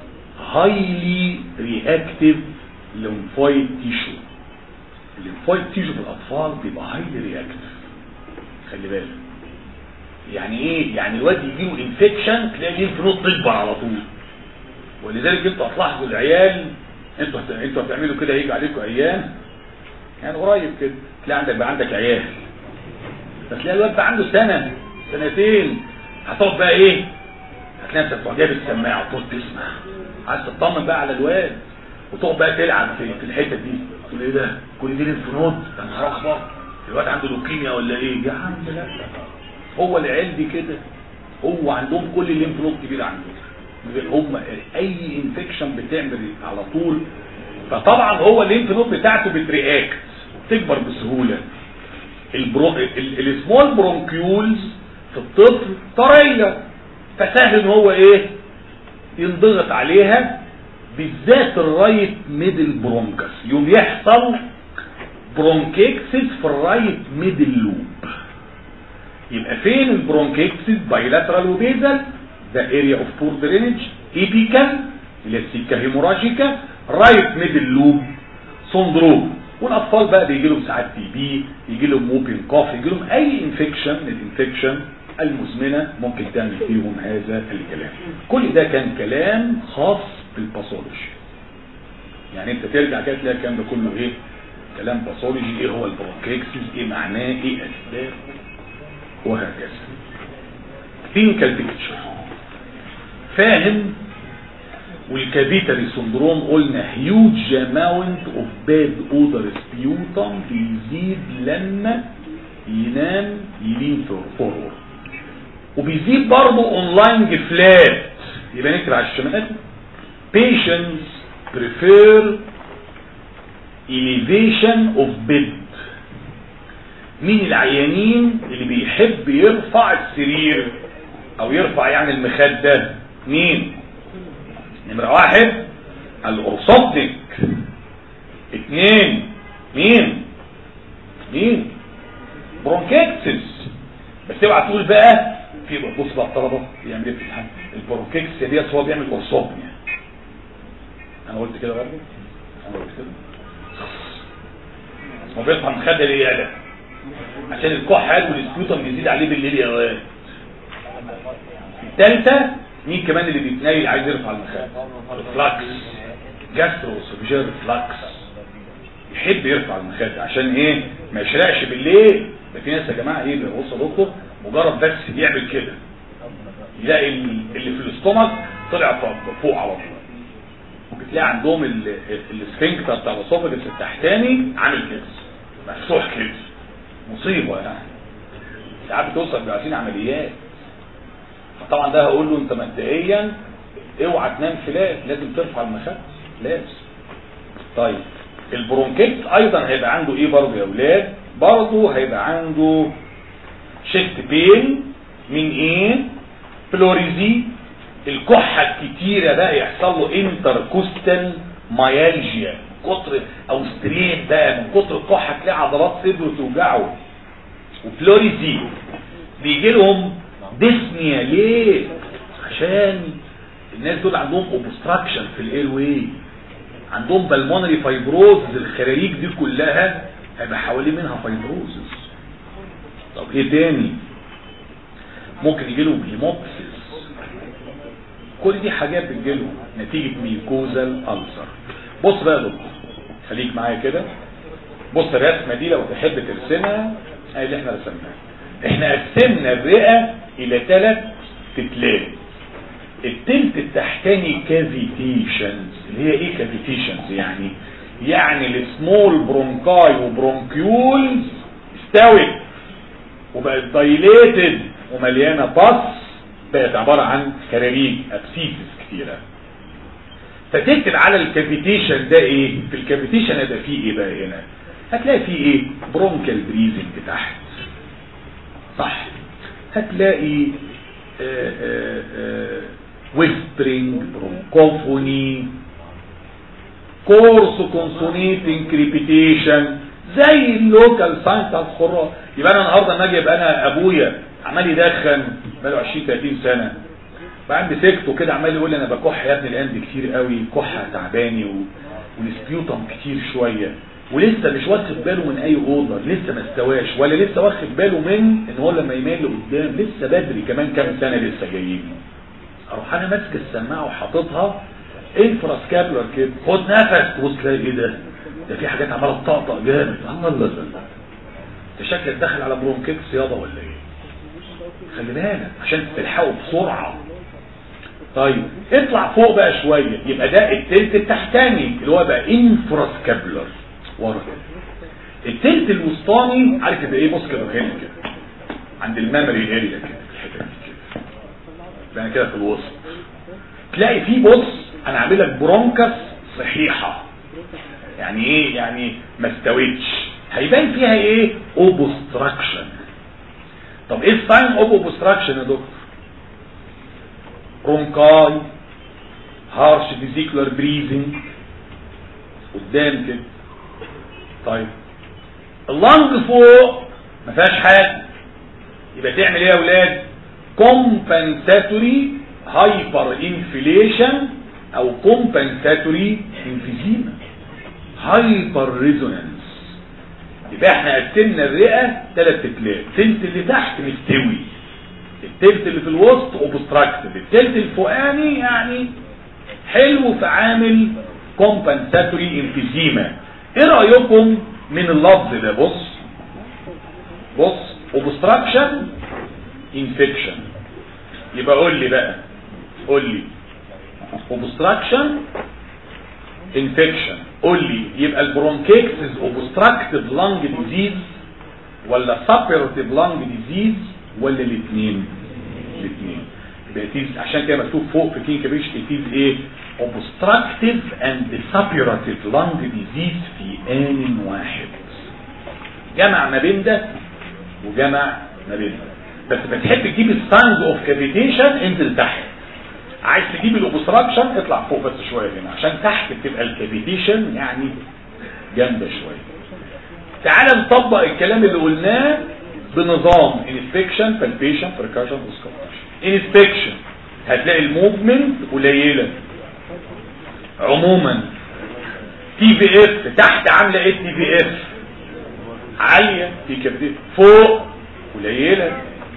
هايلي رياكتيف ليمفويد تيشو الليمفويد تيشو في الاطفال بيبقى هايلي رياكتيف خلي بالك يعني ايه يعني الواد يجيله انفكشن تلاقي الليمف نود تكبر على طول ولذلك انتوا هتلاحظوا العيال انتوا هت... انتوا هتعملوا كده هيجي عليكم ايام يعني قريب كده تلاقي عندك بقى عندك عيال فتلاقي الواد بقى عنده سنه سنتين هتقعد بقى ايه هتلاقي نفسك تقعد جايب السماعه وتقعد تسمع عايز تطمن بقى على الواد وتقعد بقى تلعب في, في الحته دي تقول ايه ده كل دي ليمفنود ده نهار اخبار الواد عنده لوكيميا ولا ايه يا عم لا هو العيال دي كده هو عندهم كل الليمفنود كبير عندهم هم اي انفكشن بتعمل على طول فطبعا هو الليمف نود بتاعته بترياكت تكبر بسهوله البرو... السمول برونكيولز في الطفل طريه فسهل ان هو ايه ينضغط عليها بالذات الرايت ميدل برونكس يوم يحصل برونكيكسس في الرايت ميدل لوب يبقى فين البرونكيكسس بايلاترال وبيزل the area of poor drainage apical اللي هي السكه هيموراجيكا رايت ميدل لوب سندروم والاطفال بقى بيجي لهم ساعات تي بي يجي لهم موبين كوف يجي لهم اي انفكشن من الانفكشن المزمنه ممكن تعمل فيهم هذا الكلام كل ده كان كلام خاص بالباثولوجي يعني انت ترجع كده تلاقي الكلام ده كله ايه كلام باثولوجي ايه هو البرونكيكسس ايه معناه ايه اسباب وهكذا كلينيكال بيكتشر فاهم والكافيتري سندروم قلنا هيوج اماونت اوف باد اودر سبيوتم بيزيد لما ينام يلين فورورد وبيزيد برضه اونلاين فلات يبقى نكتب على الشمال patients prefer elevation of bed مين العيانين اللي بيحب يرفع السرير او يرفع يعني المخدة مين نمرة واحد الارصدك اتنين مين مين برونكيكسس بس اوعى تقول بقى في بص بقى الطلبه بيعمل ايه في الامتحان البرونكيكس ديت هو بيعمل ارصدنيا انا قلت كده برضه انا قلت كده هو بيرفع المخده ليه يا ده عشان الكحل والسبيوتم بيزيد عليه بالليل يا واد الثالثه مين كمان اللي بيتنيل عايز يرفع المخده الفلاكس جاسترو سوبجير فلاكس يحب يرفع المخده عشان ايه ما يشرقش بالليل ده في ناس يا جماعه ايه بص يا دكتور مجرد بس يعمل كده يلاقي اللي في الاستومك طلع فوق على طول ممكن تلاقي عندهم السفنكتر بتاع الاسوفجس التحتاني عامل كده مفتوح كده مصيبه يعني ساعات بتوصل بيبقى عايزين عمليات فطبعا ده هقول له انت مبدئيا اوعى تنام فلات لازم ترفع المخده لازم طيب البرونكيت ايضا هيبقى عنده ايه برضه يا اولاد برضه هيبقى عنده شيفت بين من ايه فلوريزي الكحة الكتيرة بقى يحصل له انتركوستال مايالجيا كتر او سترين بقى من كتر الكحة تلاقي عضلات صدره توجعه وفلوريزي بيجي لهم ديسنيا ليه عشان الناس دول عندهم اوبستراكشن في الاير واي عندهم بالمونري فايبروز الخراريج دي كلها هيبقى حوالين منها فايبروزز طب ايه تاني ممكن يجي لهم هيموبسيس كل دي حاجات بتجيلهم نتيجة ميكوزال ألسر بص بقى يا دكتور خليك معايا كده بص الرسمة دي لو تحب ترسمها هي اللي احنا رسمناها احنا قسمنا الرئة الى ثلاث تتلات التلت التحتاني كافيتيشنز اللي هي ايه كافيتيشنز يعني يعني السمول برونكاي وبرونكيولز استوت وبقت دايليتد ومليانه باص بقت عباره عن كراريج ابسيسس كتيره فتكتب على الكافيتيشن ده ايه في الكافيتيشن هيبقى فيه ايه بقى هنا هتلاقي فيه ايه برونكال بريزنج تحت صح هتلاقي ويسبرينج برونكوفوني كورس كونسونيتنج كريبيتيشن زي اللوكال ساين بتاع الخراج يبقى انا النهارده لما اجي يبقى انا ابويا عمال يدخن بقاله 20 30 سنه بقى مسكته كده عمال يقول لي انا بكح يا ابني الايام دي كتير قوي كحه تعباني و... والسبيوتم كتير شويه ولسه مش واخد باله من اي اوضه لسه ما استواش ولا لسه واخد باله من ان هو لما يميل لقدام لسه بدري كمان كام سنه لسه جايين اروح انا ماسك السماعه وحاططها انفراسكابلر كده خد نفس تبص تلاقي ايه ده ده في حاجات عماله تطقطق جامد الله الله الله انت شكلك داخل على برونكيتس يابا ولا ايه خلي بالك عشان تلحقه بسرعه طيب اطلع فوق بقى شويه يبقى ده التلت التحتاني اللي هو بقى انفراسكابلر ورا كده التلت الوسطاني عارف يبقى ايه بص كده هنا كده عند الميموري اريا كده الحته دي كده يبقى كده في الوسط تلاقي فيه بص انا عامل لك برونكس صحيحه يعني ايه يعني ما استويتش هيبان فيها ايه اوبستراكشن طب ايه الساين اوف اوبستراكشن يا دكتور برونكاي هارش فيزيكولار بريزنج قدام كده طيب اللنج فوق ما فيهاش حاجه يبقى تعمل ايه يا اولاد كومبنساتوري هايبر انفليشن او كومبنساتوري انفيزيما هايبر ريزونانس يبقى احنا قسمنا الرئه ثلاث تلات التلت اللي تحت مستوي التلت اللي في الوسط اوبستراكتيف التلت الفوقاني يعني حلو في عامل كومبنساتوري انفيزيما ايه رايكم من اللفظ ده بص بص اوبستراكشن انفكشن يبقى قول لي بقى قول لي اوبستراكشن انفكشن قول لي يبقى البرونكيكسس اوبستراكتيف لانج ديزيز ولا سابيرتيف لانج ديزيز ولا الاثنين الاثنين يبقى عشان كده مكتوب فوق في كين كبيش تيز ايه obstructive and suppurative lung disease في آن واحد جمع ما بين ده وجمع ما بين ده بس بتحب تجيب الساينز اوف كافيتيشن انزل تحت عايز تجيب الاوبستراكشن اطلع فوق بس شويه هنا عشان تحت بتبقى الكافيتيشن يعني جامده شويه تعال نطبق الكلام اللي قلناه بنظام انسبكشن بالبيشن بركاشن وسكوبشن انسبكشن هتلاقي الموفمنت قليله عموما تي في اف تحت عامله ايه تي في اف عاليه في كبديه فوق قليله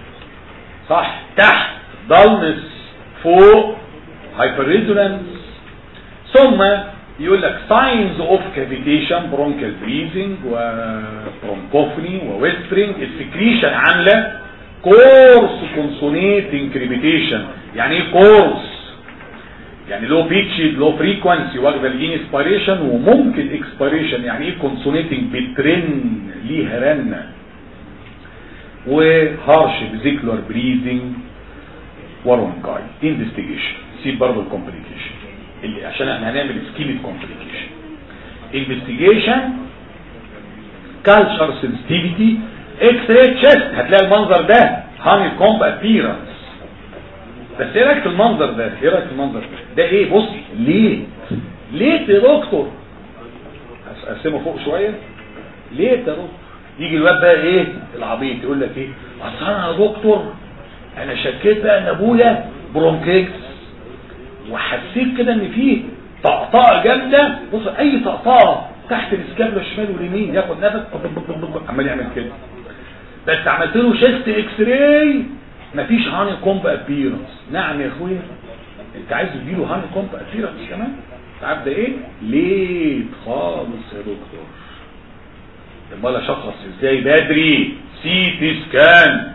صح تحت ضلمس فوق هايبر ريزونانس ثم يقول لك ساينز اوف كافيتيشن برونكال بريزنج وبرونكوفني وويسبرنج السكريشن عامله كورس كونسونيتنج كريبيتيشن يعني ايه كورس يعني لو بيتش لو فريكوانسي واخده الانسبيريشن وممكن اكسبيريشن يعني ايه كونسونيتنج بترن ليها رنه وهارش فيزيكولار بريزنج ورونكاي انفستيجيشن سيب برضه الكومبليكيشن اللي عشان احنا هنعمل سكيلت كومبليكيشن انفستيجيشن كالتشر سنسيتيفيتي اكس راي تشيست هتلاقي المنظر ده هاني كومب ابيرنس بس ايه رايك في المنظر ده ايه رايك في المنظر ده ده ايه بص ليه ليه يا دكتور اقسمه فوق شويه ليه يا دكتور يجي الواد بقى ايه العبيط يقول لك ايه اصل انا يا دكتور انا شكيت بقى ان ابويا برونكيكس وحسيت كده ان فيه طقطقه جامده بص اي طقطقه تحت الاسكابله الشمال واليمين ياخد نفس عمال يعمل كده بس عملت له شيست اكس راي مفيش هاني كومب ابيرنس نعم يا اخويا انت عايز تديله هاني كومب ابيرنس كمان عارف ده ايه ليه خالص يا دكتور امال اشخص ازاي بدري سي تي سكان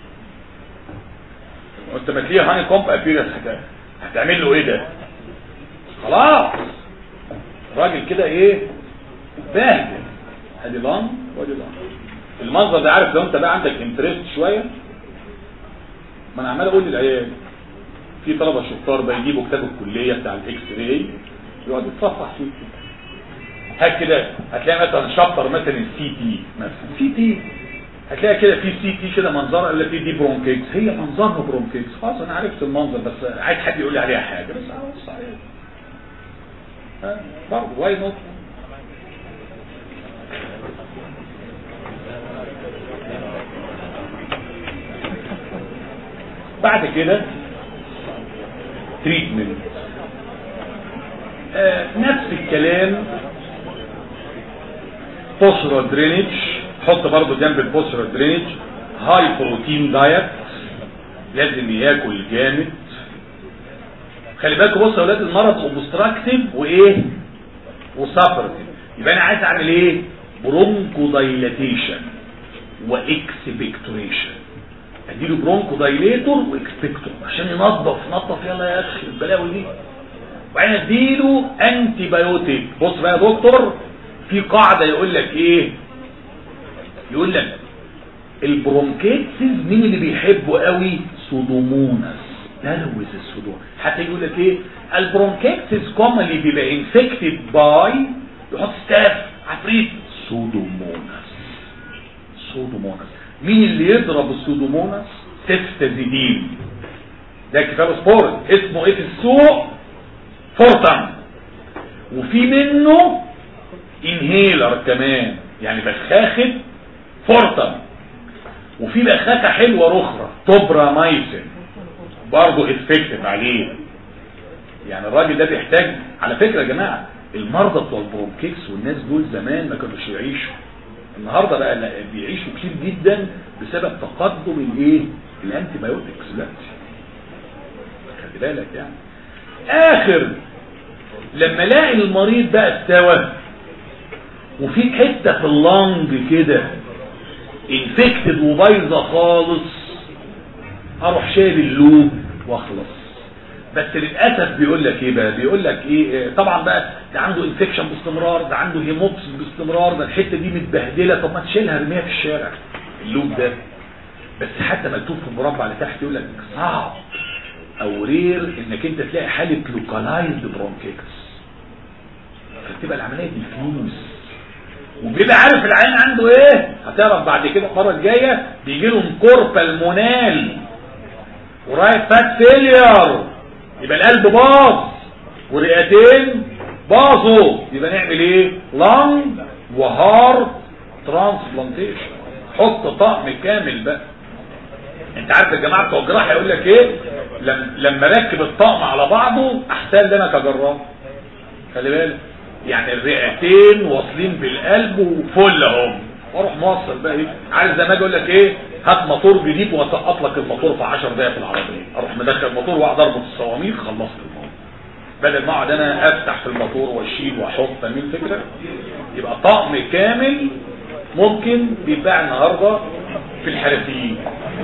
وانت ما تلاقيه هاني كومب ابيرنس هتعمل له ايه ده خلاص راجل كده ايه باهدل ادي لان وادي لان المنظر ده عارف لو انت بقى عندك انترست شويه ما انا عمال اقول للعيال في طلبه شطار بقى يجيبوا كتاب الكليه بتاع الاكس راي يقعد يتصفح فيه هات كده هتلاقي مثلا شابتر مثلا السي تي مثلا سي تي هتلاقي كده في سي تي كده منظرها اللي فيه دي برونكيكس هي منظرها برونكيكس خلاص انا عرفت المنظر بس عايز حد يقول لي عليها حاجه بس ابص عليها برضه واي نوت بعد كده تريتمنت آه نفس الكلام بوسترال درينج حط برضه جنب البوسترال درينج هاي بروتين دايت لازم ياكل جامد خلي بالكم بصوا يا اولاد المرض اوبستراكتيف وايه وسابرتيف يبقى انا عايز اعمل ايه برونكو دايلاتيشن واكسبكتوريشن اديله برونكو دايليتور واكسبكتور عشان ينظف نظف يلا يا اخي البلاوي دي وبعدين اديله انتي بايوتيك بص بقى يا دكتور في قاعده يقول لك ايه يقول لك البرونكيتسز مين اللي بيحبه قوي سودوموناس تلوث الصدور حتى يقول لك ايه البرونكيتسز كومنلي بيبقى انفكتد باي يحط ستاف عفريت سودوموناس سودوموناس مين اللي يضرب السودوموناس تفتازيدين ده كفالوسبورين اسمه ايه في السوق فورتان وفي منه انهيلر كمان يعني بخاخة فورتان وفي بخاخة حلوة اخرى توبرا مايسن برضه افكتف عليه يعني الراجل ده بيحتاج على فكرة يا جماعة المرضى بتوع البرونكيكس والناس دول زمان ما كانوش يعيشوا النهاردة بقى لا بيعيشوا كتير جدا بسبب تقدم الايه الانتي بايوتكس دلوقتي خلي بالك يعني اخر لما الاقي المريض بقى استوى وفي حته في اللنج كده انفكتد وبايظه خالص اروح شايل اللوب واخلص بس للاسف بيقول لك ايه بقى بيقول لك ايه طبعا بقى ده عنده انفكشن باستمرار ده عنده هيموبس باستمرار ده الحته دي متبهدله طب ما تشيلها ارميها في الشارع اللوب ده بس حتى مكتوب في المربع اللي تحت يقول لك صعب او رير انك انت تلاقي حاله لوكالايزد برونكيكس فتبقى العمليه ديفيوز وبيبقى عارف العين عنده ايه هتعرف بعد كده المره الجايه بيجي لهم كوربال مونال ورايت فات فيلير يبقى القلب باظ والرئتين باظوا يبقى نعمل ايه لانج وهارت ترانسبلانتيشن حط طقم كامل بقى انت عارف يا جماعه بتوع الجراحه يقول لك ايه لما لما ركب الطقم على بعضه احسن لي انا كجراح خلي بالك يعني الرئتين واصلين بالقلب وفل اهم واروح موصل بقى ايه عارف زي ما اجي اقول لك ايه هات موتور جديد واسقط لك الموتور في 10 دقايق في العربيه اروح مدخل الموتور واقعد اربط الصواميل خلصت الموضوع بدل ما اقعد انا افتح في الموتور واشيل واحط فاهمين الفكره يبقى طقم كامل ممكن بيتباع النهارده في الحرفيين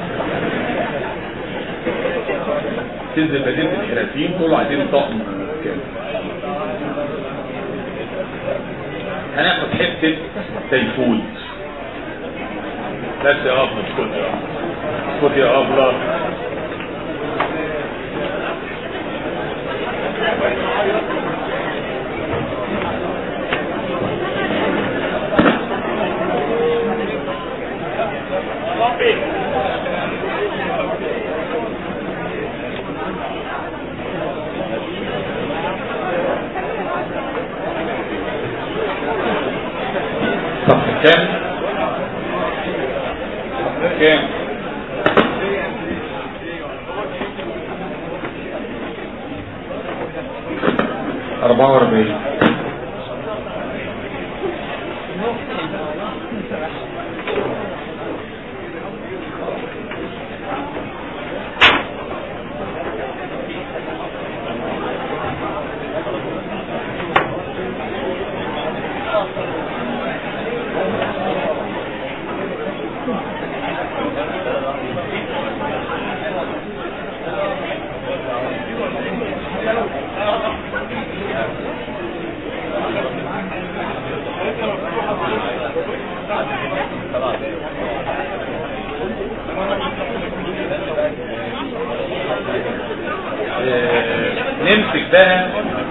تنزل مدينه الحرفيين تقولوا عايزين طقم كامل هناخد حته تيفود بس يا ابله اسكت يا اسكت يا ابله صفحة كام؟ صفحة كام؟ أربعة وأربعين نمسك بقى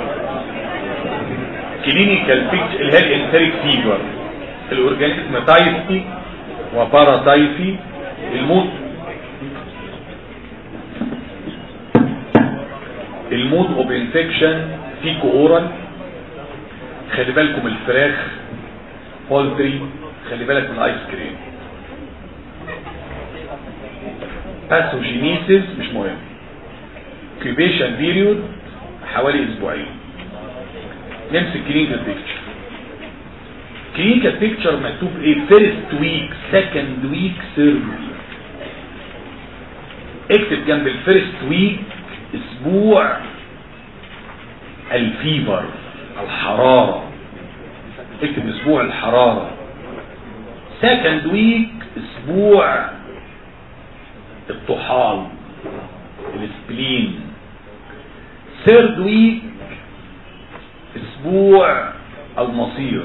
كلينيكال بيكتش اللي هي الانتريك فيجر الاورجانيزم تايفي وباراتايفي الموت المود اوف انفكشن فيكو اورال خلي بالكم الفراخ بولتري خلي بالك من الايس كريم باثوجينيسيس مش مهم كيبيشن بيريود حوالي اسبوعين نمسك كلينيكال بيكتشر كلينيكال بيكتشر مكتوب ايه فيرست ويك سكند ويك ثيرد ويك اكتب جنب الفيرست ويك اسبوع الفيبر الحرارة اكتب اسبوع الحرارة سكند ويك اسبوع الطحال السبلين ثيرد ويك اسبوع المصير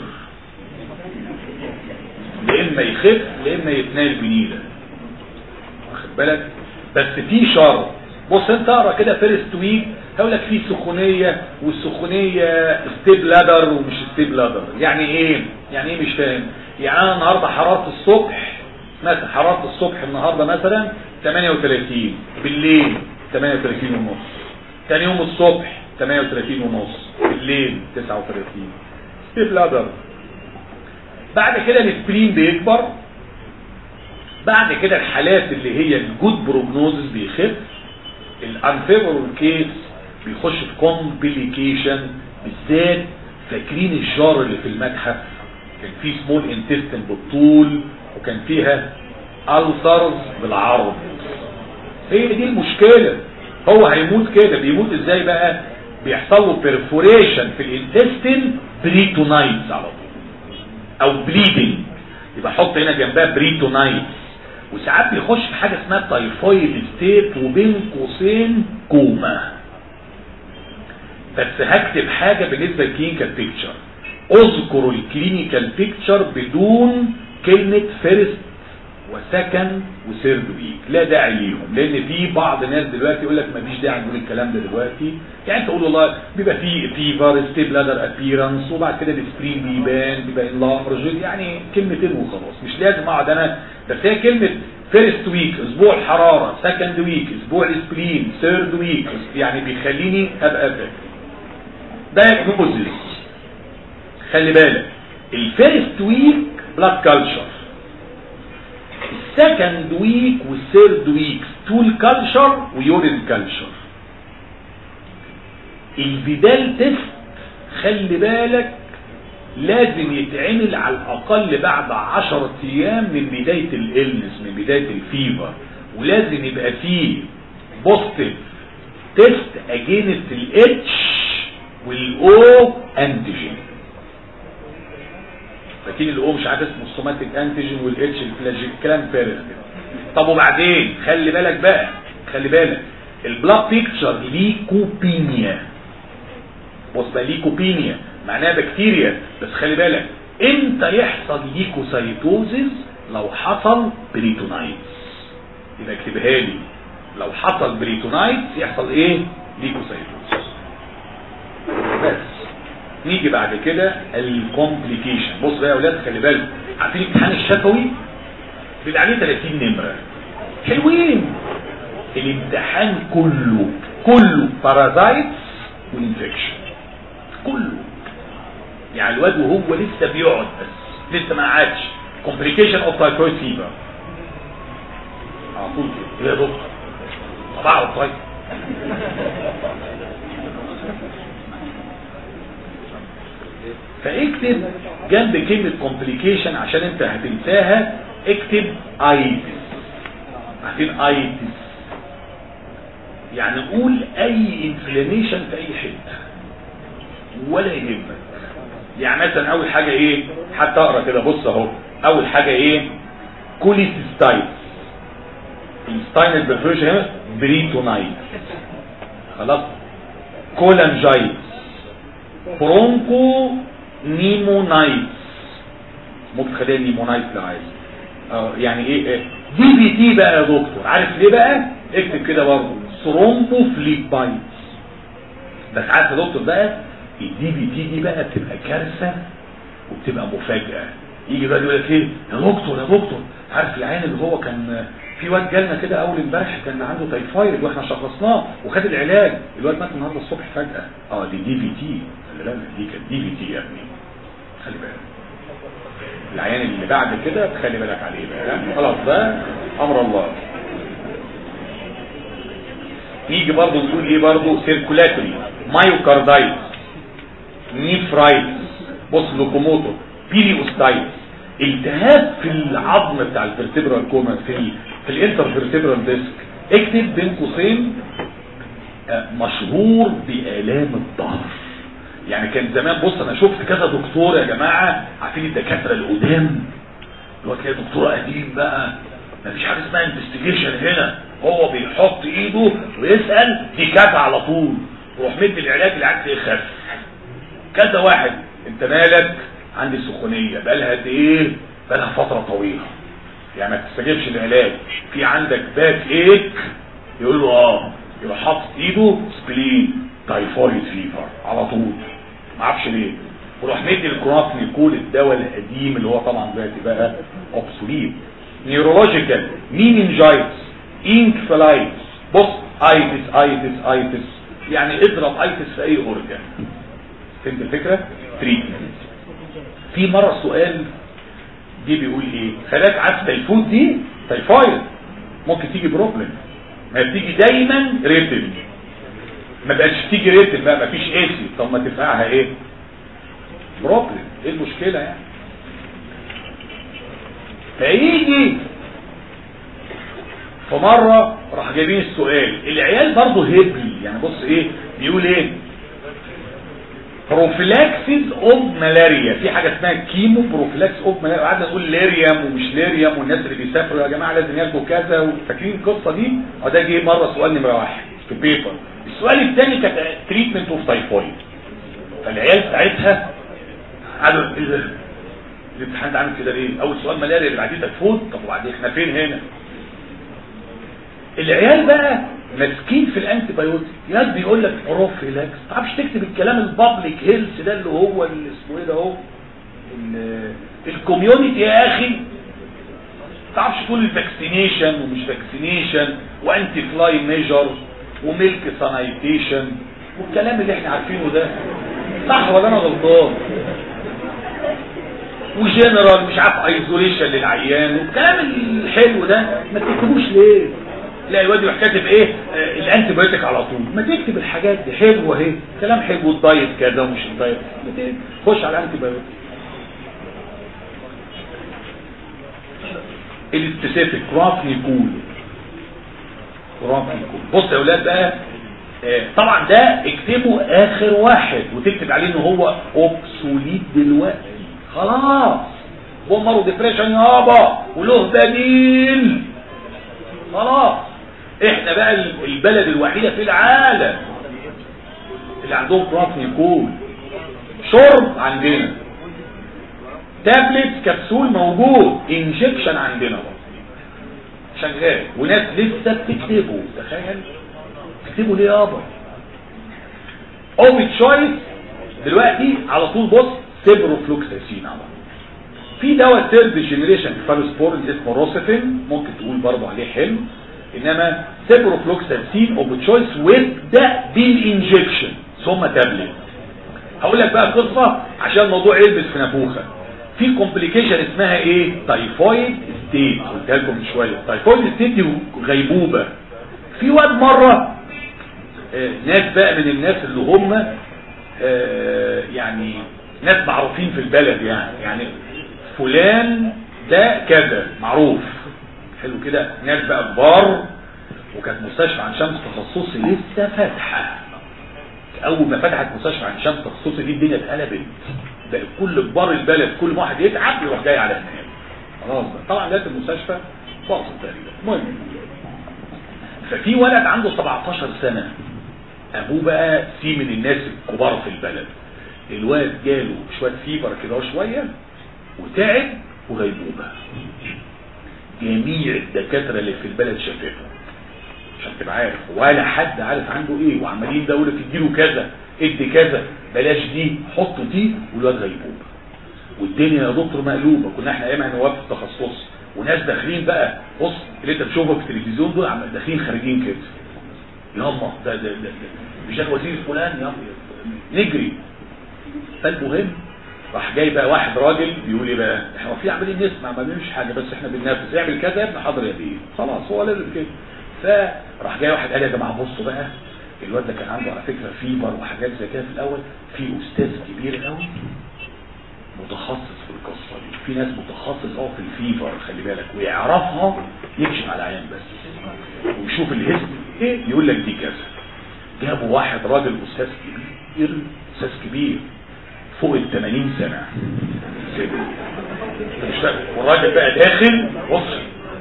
لإما يخف لإما يتنال بنيلة واخد بالك بس في شرط بص انت اقرا كده فيرست ويك هقول لك في سخونيه والسخونيه ستيب لادر ومش ستيب لادر يعني ايه يعني ايه مش فاهم يعني انا النهارده حراره الصبح مثلا حراره الصبح النهارده مثلا 38 بالليل 38 ونص تاني يوم الصبح 38 ونص بالليل 39 ستيب لادر بعد كده السبرين بيكبر بعد كده الحالات اللي هي الجود بروجنوزس بيخف الانفيفورال كيس بيخش في كومبليكيشن بالذات فاكرين الجار اللي في المتحف كان فيه سمول انتستين بالطول وكان فيها ألسرز بالعرض هي دي المشكلة هو هيموت كده بيموت ازاي بقى بيحصل له بيرفوريشن في الانتستين بريتونايتس على طول او بليدنج يبقى حط هنا جنبها بريتونايتس وساعات بيخش في حاجه اسمها تايفويد ستيت وبين قوسين كوما بس هكتب حاجه بالنسبه للكلينيكال بيكتشر اذكر الكلينيكال بيكتشر بدون كلمه فيرست وسكند وثيرد ويك لا داعي ليهم لان في بعض الناس دلوقتي يقول لك مفيش داعي نقول الكلام ده دلوقتي يعني تقول والله بيبقى في فيفر ستيب لادر ابيرنس وبعد كده السبرين بيبان بيبقى اللارج يعني كلمتين وخلاص مش لازم اقعد انا بس هي كلمه فيرست ويك اسبوع الحراره سكند ويك اسبوع السبرين ثيرد ويك يعني بيخليني ابقى فاكر دايجنوزيس خلي بالك الفيرست ويك بلاد كلتشر السكند ويك والثيرد ويك ستول كلتشر ويورين كلتشر الفيدال تيست خلي بالك لازم يتعمل على الاقل بعد 10 ايام من بداية الالنس من بداية الفيفر ولازم يبقى فيه بوستيف تيست اجينست الاتش والاو انتيجين فاكرين الاو مش عارف اسمه السوماتيك انتيجين والاتش الفلاجيك كلام فارغ كده طب وبعدين خلي بالك بقى خلي بالك البلاد بيكتشر ليكوبينيا بص بقى ليكوبينيا معناها بكتيريا بس خلي بالك امتى يحصل ليكوسايتوزيس لو حصل بريتونايتس يبقى اكتبها لي لو حصل بريتونايتس يحصل ايه ليكوسايتوزيس بس نيجي بعد كده الكومبليكيشن بص بقى يا اولاد خلي بالكم عارفين الامتحان الشفوي بيبقى عليه 30 نمره حلوين الامتحان كله كله بارازايتس وانفكشن كله يعني الواد وهو لسه بيقعد بس لسه ما قعدش كومبليكيشن اوف تايفويد فيبر على طول كده يا دكتور طب اقعد طيب فاكتب جنب كلمة complication عشان انت هتنساها اكتب ايتس عارفين ايتس يعني قول اي انفلاميشن في اي حتة ولا يهمك يعني مثلا اول حاجة ايه حتى اقرا كده بص اهو اول حاجة ايه كوليسيستايتس الستاينال برفيوجن هنا بريتونايت خلاص كولانجايتس برونكو نيمونايتس ممكن خليها نيمونايتس لو عايز اه يعني ايه دي بي تي بقى يا دكتور عارف ليه بقى اكتب كده برضه ثرومبو فليبايتس بس عارف يا دكتور بقى الدي بي تي دي بقى بتبقى كارثه وبتبقى مفاجاه يجي بقى يقول لك ايه يا دكتور يا دكتور عارف العين اللي هو كان في واد جالنا كده اول امبارح كان عنده تايفايد واحنا شخصناه وخد العلاج الواد مات النهارده الصبح فجاه اه دي دي في تي خلي بالك دي كانت دي في تي يا ابني خلي بالك العيان اللي بعد كده تخلي بالك عليه بقى خلاص ده امر الله نيجي برضه نقول ايه برضه سيركولاتوري مايوكاردايتس نيفرايتس بص لوكوموتور بيريوستايتس التهاب في العظم بتاع الفرتبرال كوما في ال في الانترفرتبرال ديسك اكتب بين قوسين مشهور بآلام الظهر يعني كان زمان بص انا شفت كذا دكتور يا جماعة عارفين الدكاترة القدام اللي هو تلاقي دكتور قديم بقى مفيش حاجة اسمها انفستيجيشن هنا هو بيحط ايده ويسأل دي كذا على طول وروح مد العلاج العكس يخف كذا واحد انت مالك عندي سخونية بقالها قد ايه بقالها فترة طويلة يعني ما تستجيبش العلاج في عندك باك ايك يقول له اه يروح حاطط ايده سبلين تايفويد فيفر على طول ما اعرفش ليه وراح مدي الكرافنيكول الدواء القديم اللي هو طبعا دلوقتي بقى اوبسوليت نيورولوجيكال مينينجايتس انكفلايتس بص ايتس ايتس ايتس يعني اضرب ايتس في اي اورجان فهمت الفكره تريتمنت في مره سؤال دي بيقول ايه خلاك عارف تيفود دي تيفايد ممكن تيجي بروبلم ما بتيجي دايما ريتم ما بقاش تيجي ريتم بقى مفيش ايسي طب ما تفقعها ايه بروبلم ايه المشكله يعني فيجي فمرة راح جايبين السؤال العيال برضه هبل يعني بص ايه بيقول ايه بروفيلاكسيس اوف ملاريا في حاجه اسمها كيمو بروفيلاكس اوف ملاريا قعدنا نقول ليريوم ومش ليريوم والناس اللي بيسافروا يا جماعه لازم ياخدوا كذا فاكرين القصه دي وده جه مره سؤال نمره واحد في بيبر السؤال الثاني كان تريتمنت اوف تايفويد فالعيال ساعتها قالوا ايه ده الامتحان ده عامل كده ليه اول سؤال ملاريا اللي بعديه تايفويد طب وبعدين احنا فين هنا العيال بقى ماسكين في الانتي بايوتيك ياد بيقول لك بروفيلاكس ما تعرفش تكتب الكلام البابليك هيلث ده اللي هو اللي اسمه ايه ده اهو الكوميونتي يا اخي ما تعرفش تقول الفاكسينيشن ومش فاكسينيشن وانتي فلاي ميجر وميلك سانايتيشن والكلام اللي احنا عارفينه ده صح ولا انا غلطان وجنرال مش عارف ايزوليشن للعيان والكلام الحلو ده ما تكتبوش ليه لا الواد يروح كاتب ايه آه الانتي بايوتيك على طول ما تكتب الحاجات دي حلوه اهي كلام حلو الدايت كذا ومش الدايت خش على الانتي بايوتيك السبيسيفيك رافنيكول رافنيكول بص يا اولاد بقى آه طبعا ده اكتبه اخر واحد وتكتب عليه ان هو اوبسوليت دلوقتي خلاص بومر وديبريشن يابا وله بديل خلاص احنا بقى البلد الوحيدة في العالم اللي عندهم برافنيكول شرب عندنا تابلت كبسول موجود انجكشن عندنا شغال وناس لسه بتكتبه تخيل تكتبوا ليه يابا اوبي تشويس دلوقتي على طول بص سيبروفلوكساسين على طول في دواء ثيرد جنريشن فالوسبورين اسمه روسيفين ممكن تقول برضه عليه حلو انما سيبروفلوكساسين اوف تشويس وابدا بالانجكشن ثم تابلت هقول لك بقى قصه عشان الموضوع يلبس في نافوخه في كومبليكيشن اسمها ايه تايفويد ستيت قلتها لكم من شويه تايفويد ستيت دي غيبوبه في واد مره آه ناس بقى من الناس اللي هم آه يعني ناس معروفين في البلد يعني يعني فلان ده كذا معروف حلو كده ناس بقى كبار وكانت مستشفى عن شمس تخصصي لسه فاتحه اول ما فتحت مستشفى عن شمس تخصصي دي الدنيا اتقلبت بقى كل كبار البلد كل ما واحد يتعب يروح جاي على هناك خلاص طبعا دلوقتي المستشفى باظت تقريبا المهم ففي ولد عنده 17 سنه ابوه بقى سي من الناس الكبار في البلد الواد جاله شويه فيبر كده شويه وتعب وغيبوبة جميع الدكاترة اللي في البلد شافته عشان تبقى عارف ولا حد عارف عنده ايه وعمالين دولة تديله كذا ادي كذا بلاش دي حط دي والواد غيبوبة والدنيا يا دكتور مقلوبة كنا احنا ايام نواب في التخصص وناس داخلين بقى بص اللي انت بتشوفه في التلفزيون دول عم داخلين خارجين كده ياما ده ده ده, ده. مش ده وزير فلان ياما نجري فالمهم راح جاي بقى واحد راجل بيقول ايه بقى احنا في عمالين نسمع ما بنعملش حاجه بس احنا بننافس اعمل كذا يا ابن حاضر يا بيه خلاص هو لازم كده فراح جاي واحد قال يا جماعه بصوا بقى الواد ده كان عنده على فكره فيبر وحاجات زي كده في الاول في استاذ كبير قوي متخصص في القصه دي في ناس متخصص اه في الفيفر خلي بالك ويعرفها يكشف على عيان بس ويشوف الهيست ايه يقول لك دي كذا جابوا واحد راجل استاذ كبير استاذ كبير فوق ال 80 سنه سيبه مش فاهم والراجل بقى داخل بص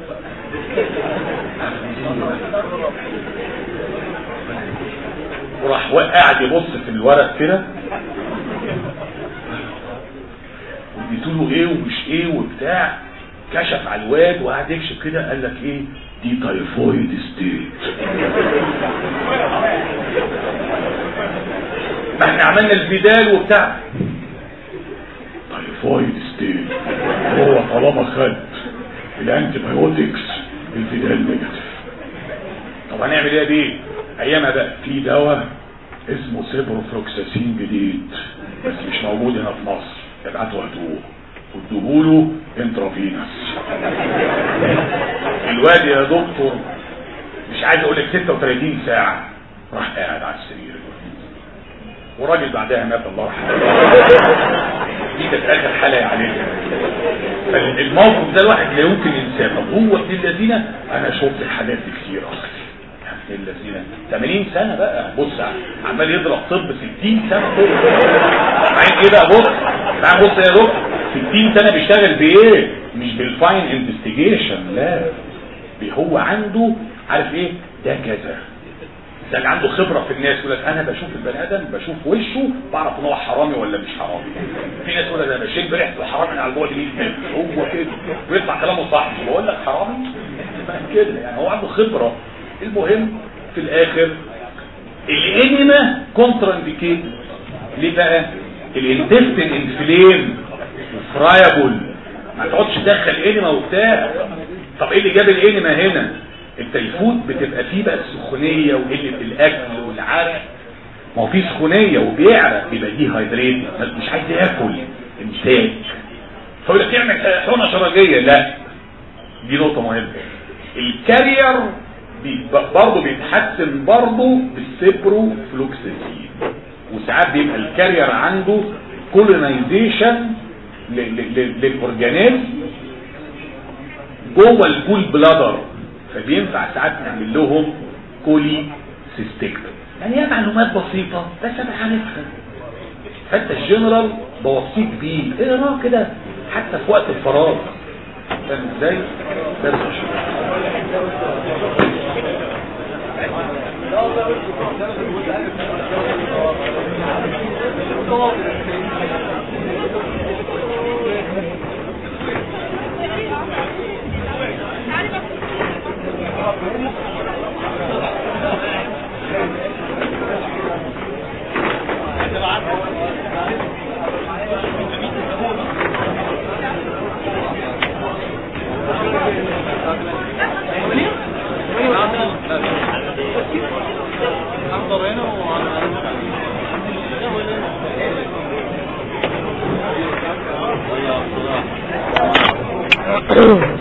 وراح قاعد يبص في الورق كده اديتوا له ايه ومش ايه وبتاع كشف على الواد وقعد يكشف كده قال لك ايه دي تايفويد ستيت ما احنا عملنا البدال وبتاع تايفويد ستيت هو طالما خد الانتي بايوتكس البدال نيجاتيف طب هنعمل ايه بيه ايامها بقى في دواء اسمه سيبروفلوكساسين جديد بس مش موجود هنا في مصر ابعتوا هاتوه وادوهوله انترافينس الواد يا دكتور مش عايز اقول لك 36 ساعة راح قاعد على السرير وراجل بعدها مات الله يرحمه دي كانت اخر حلقة عليه فالموقف ده الواحد لا يمكن ينساه طب هو ابن الذين انا شفت الحاجات دي كتير اصلا ابن الذين 80 سنة بقى بص عمال يضرب طب 60 سنة طب معين ايه بقى بص معين بص يا دكتور 60 سنة بيشتغل بايه مش بالفاين انفستيجيشن لا هو عنده عارف ايه ده كذا ده اللي عنده خبرة في الناس يقول لك انا بشوف البني ادم بشوف وشه بعرف ان هو حرامي ولا مش حرامي في ناس يقول لك انا بشم بريحه الحرامي من على البعد 100 متر هو كده ويطلع كلامه صح بقول لك حرامي كده يعني هو عنده خبرة المهم في الاخر الانيما كونترا انديكيت ليه بقى الانتستين انفليم وفرايبل ما تقعدش تدخل انيما وبتاع طب ايه اللي جاب الانيما هنا التيفود بتبقى فيه بقى السخونيه وقله الاكل والعرق ما هو فيه سخونيه وبيعرق بيبقى دي هايدريت مش عايز ياكل امساك فيقول لك اعمل حقنه شرجيه لا دي نقطه مهمه الكارير برضه بيتحسن برضه بالسيبرو فلوكسيسين وساعات بيبقى الكارير عنده كولونايزيشن للاورجانيزم جوه البول بلادر فبينفع ساعات نعمل لهم كولي سيستكتوم يعني هي معلومات بسيطة بس انا هنفهم حتى الجنرال بوصيك بيه اقراه كده حتى في وقت الفراغ فاهم ازاي؟ بس Ugh.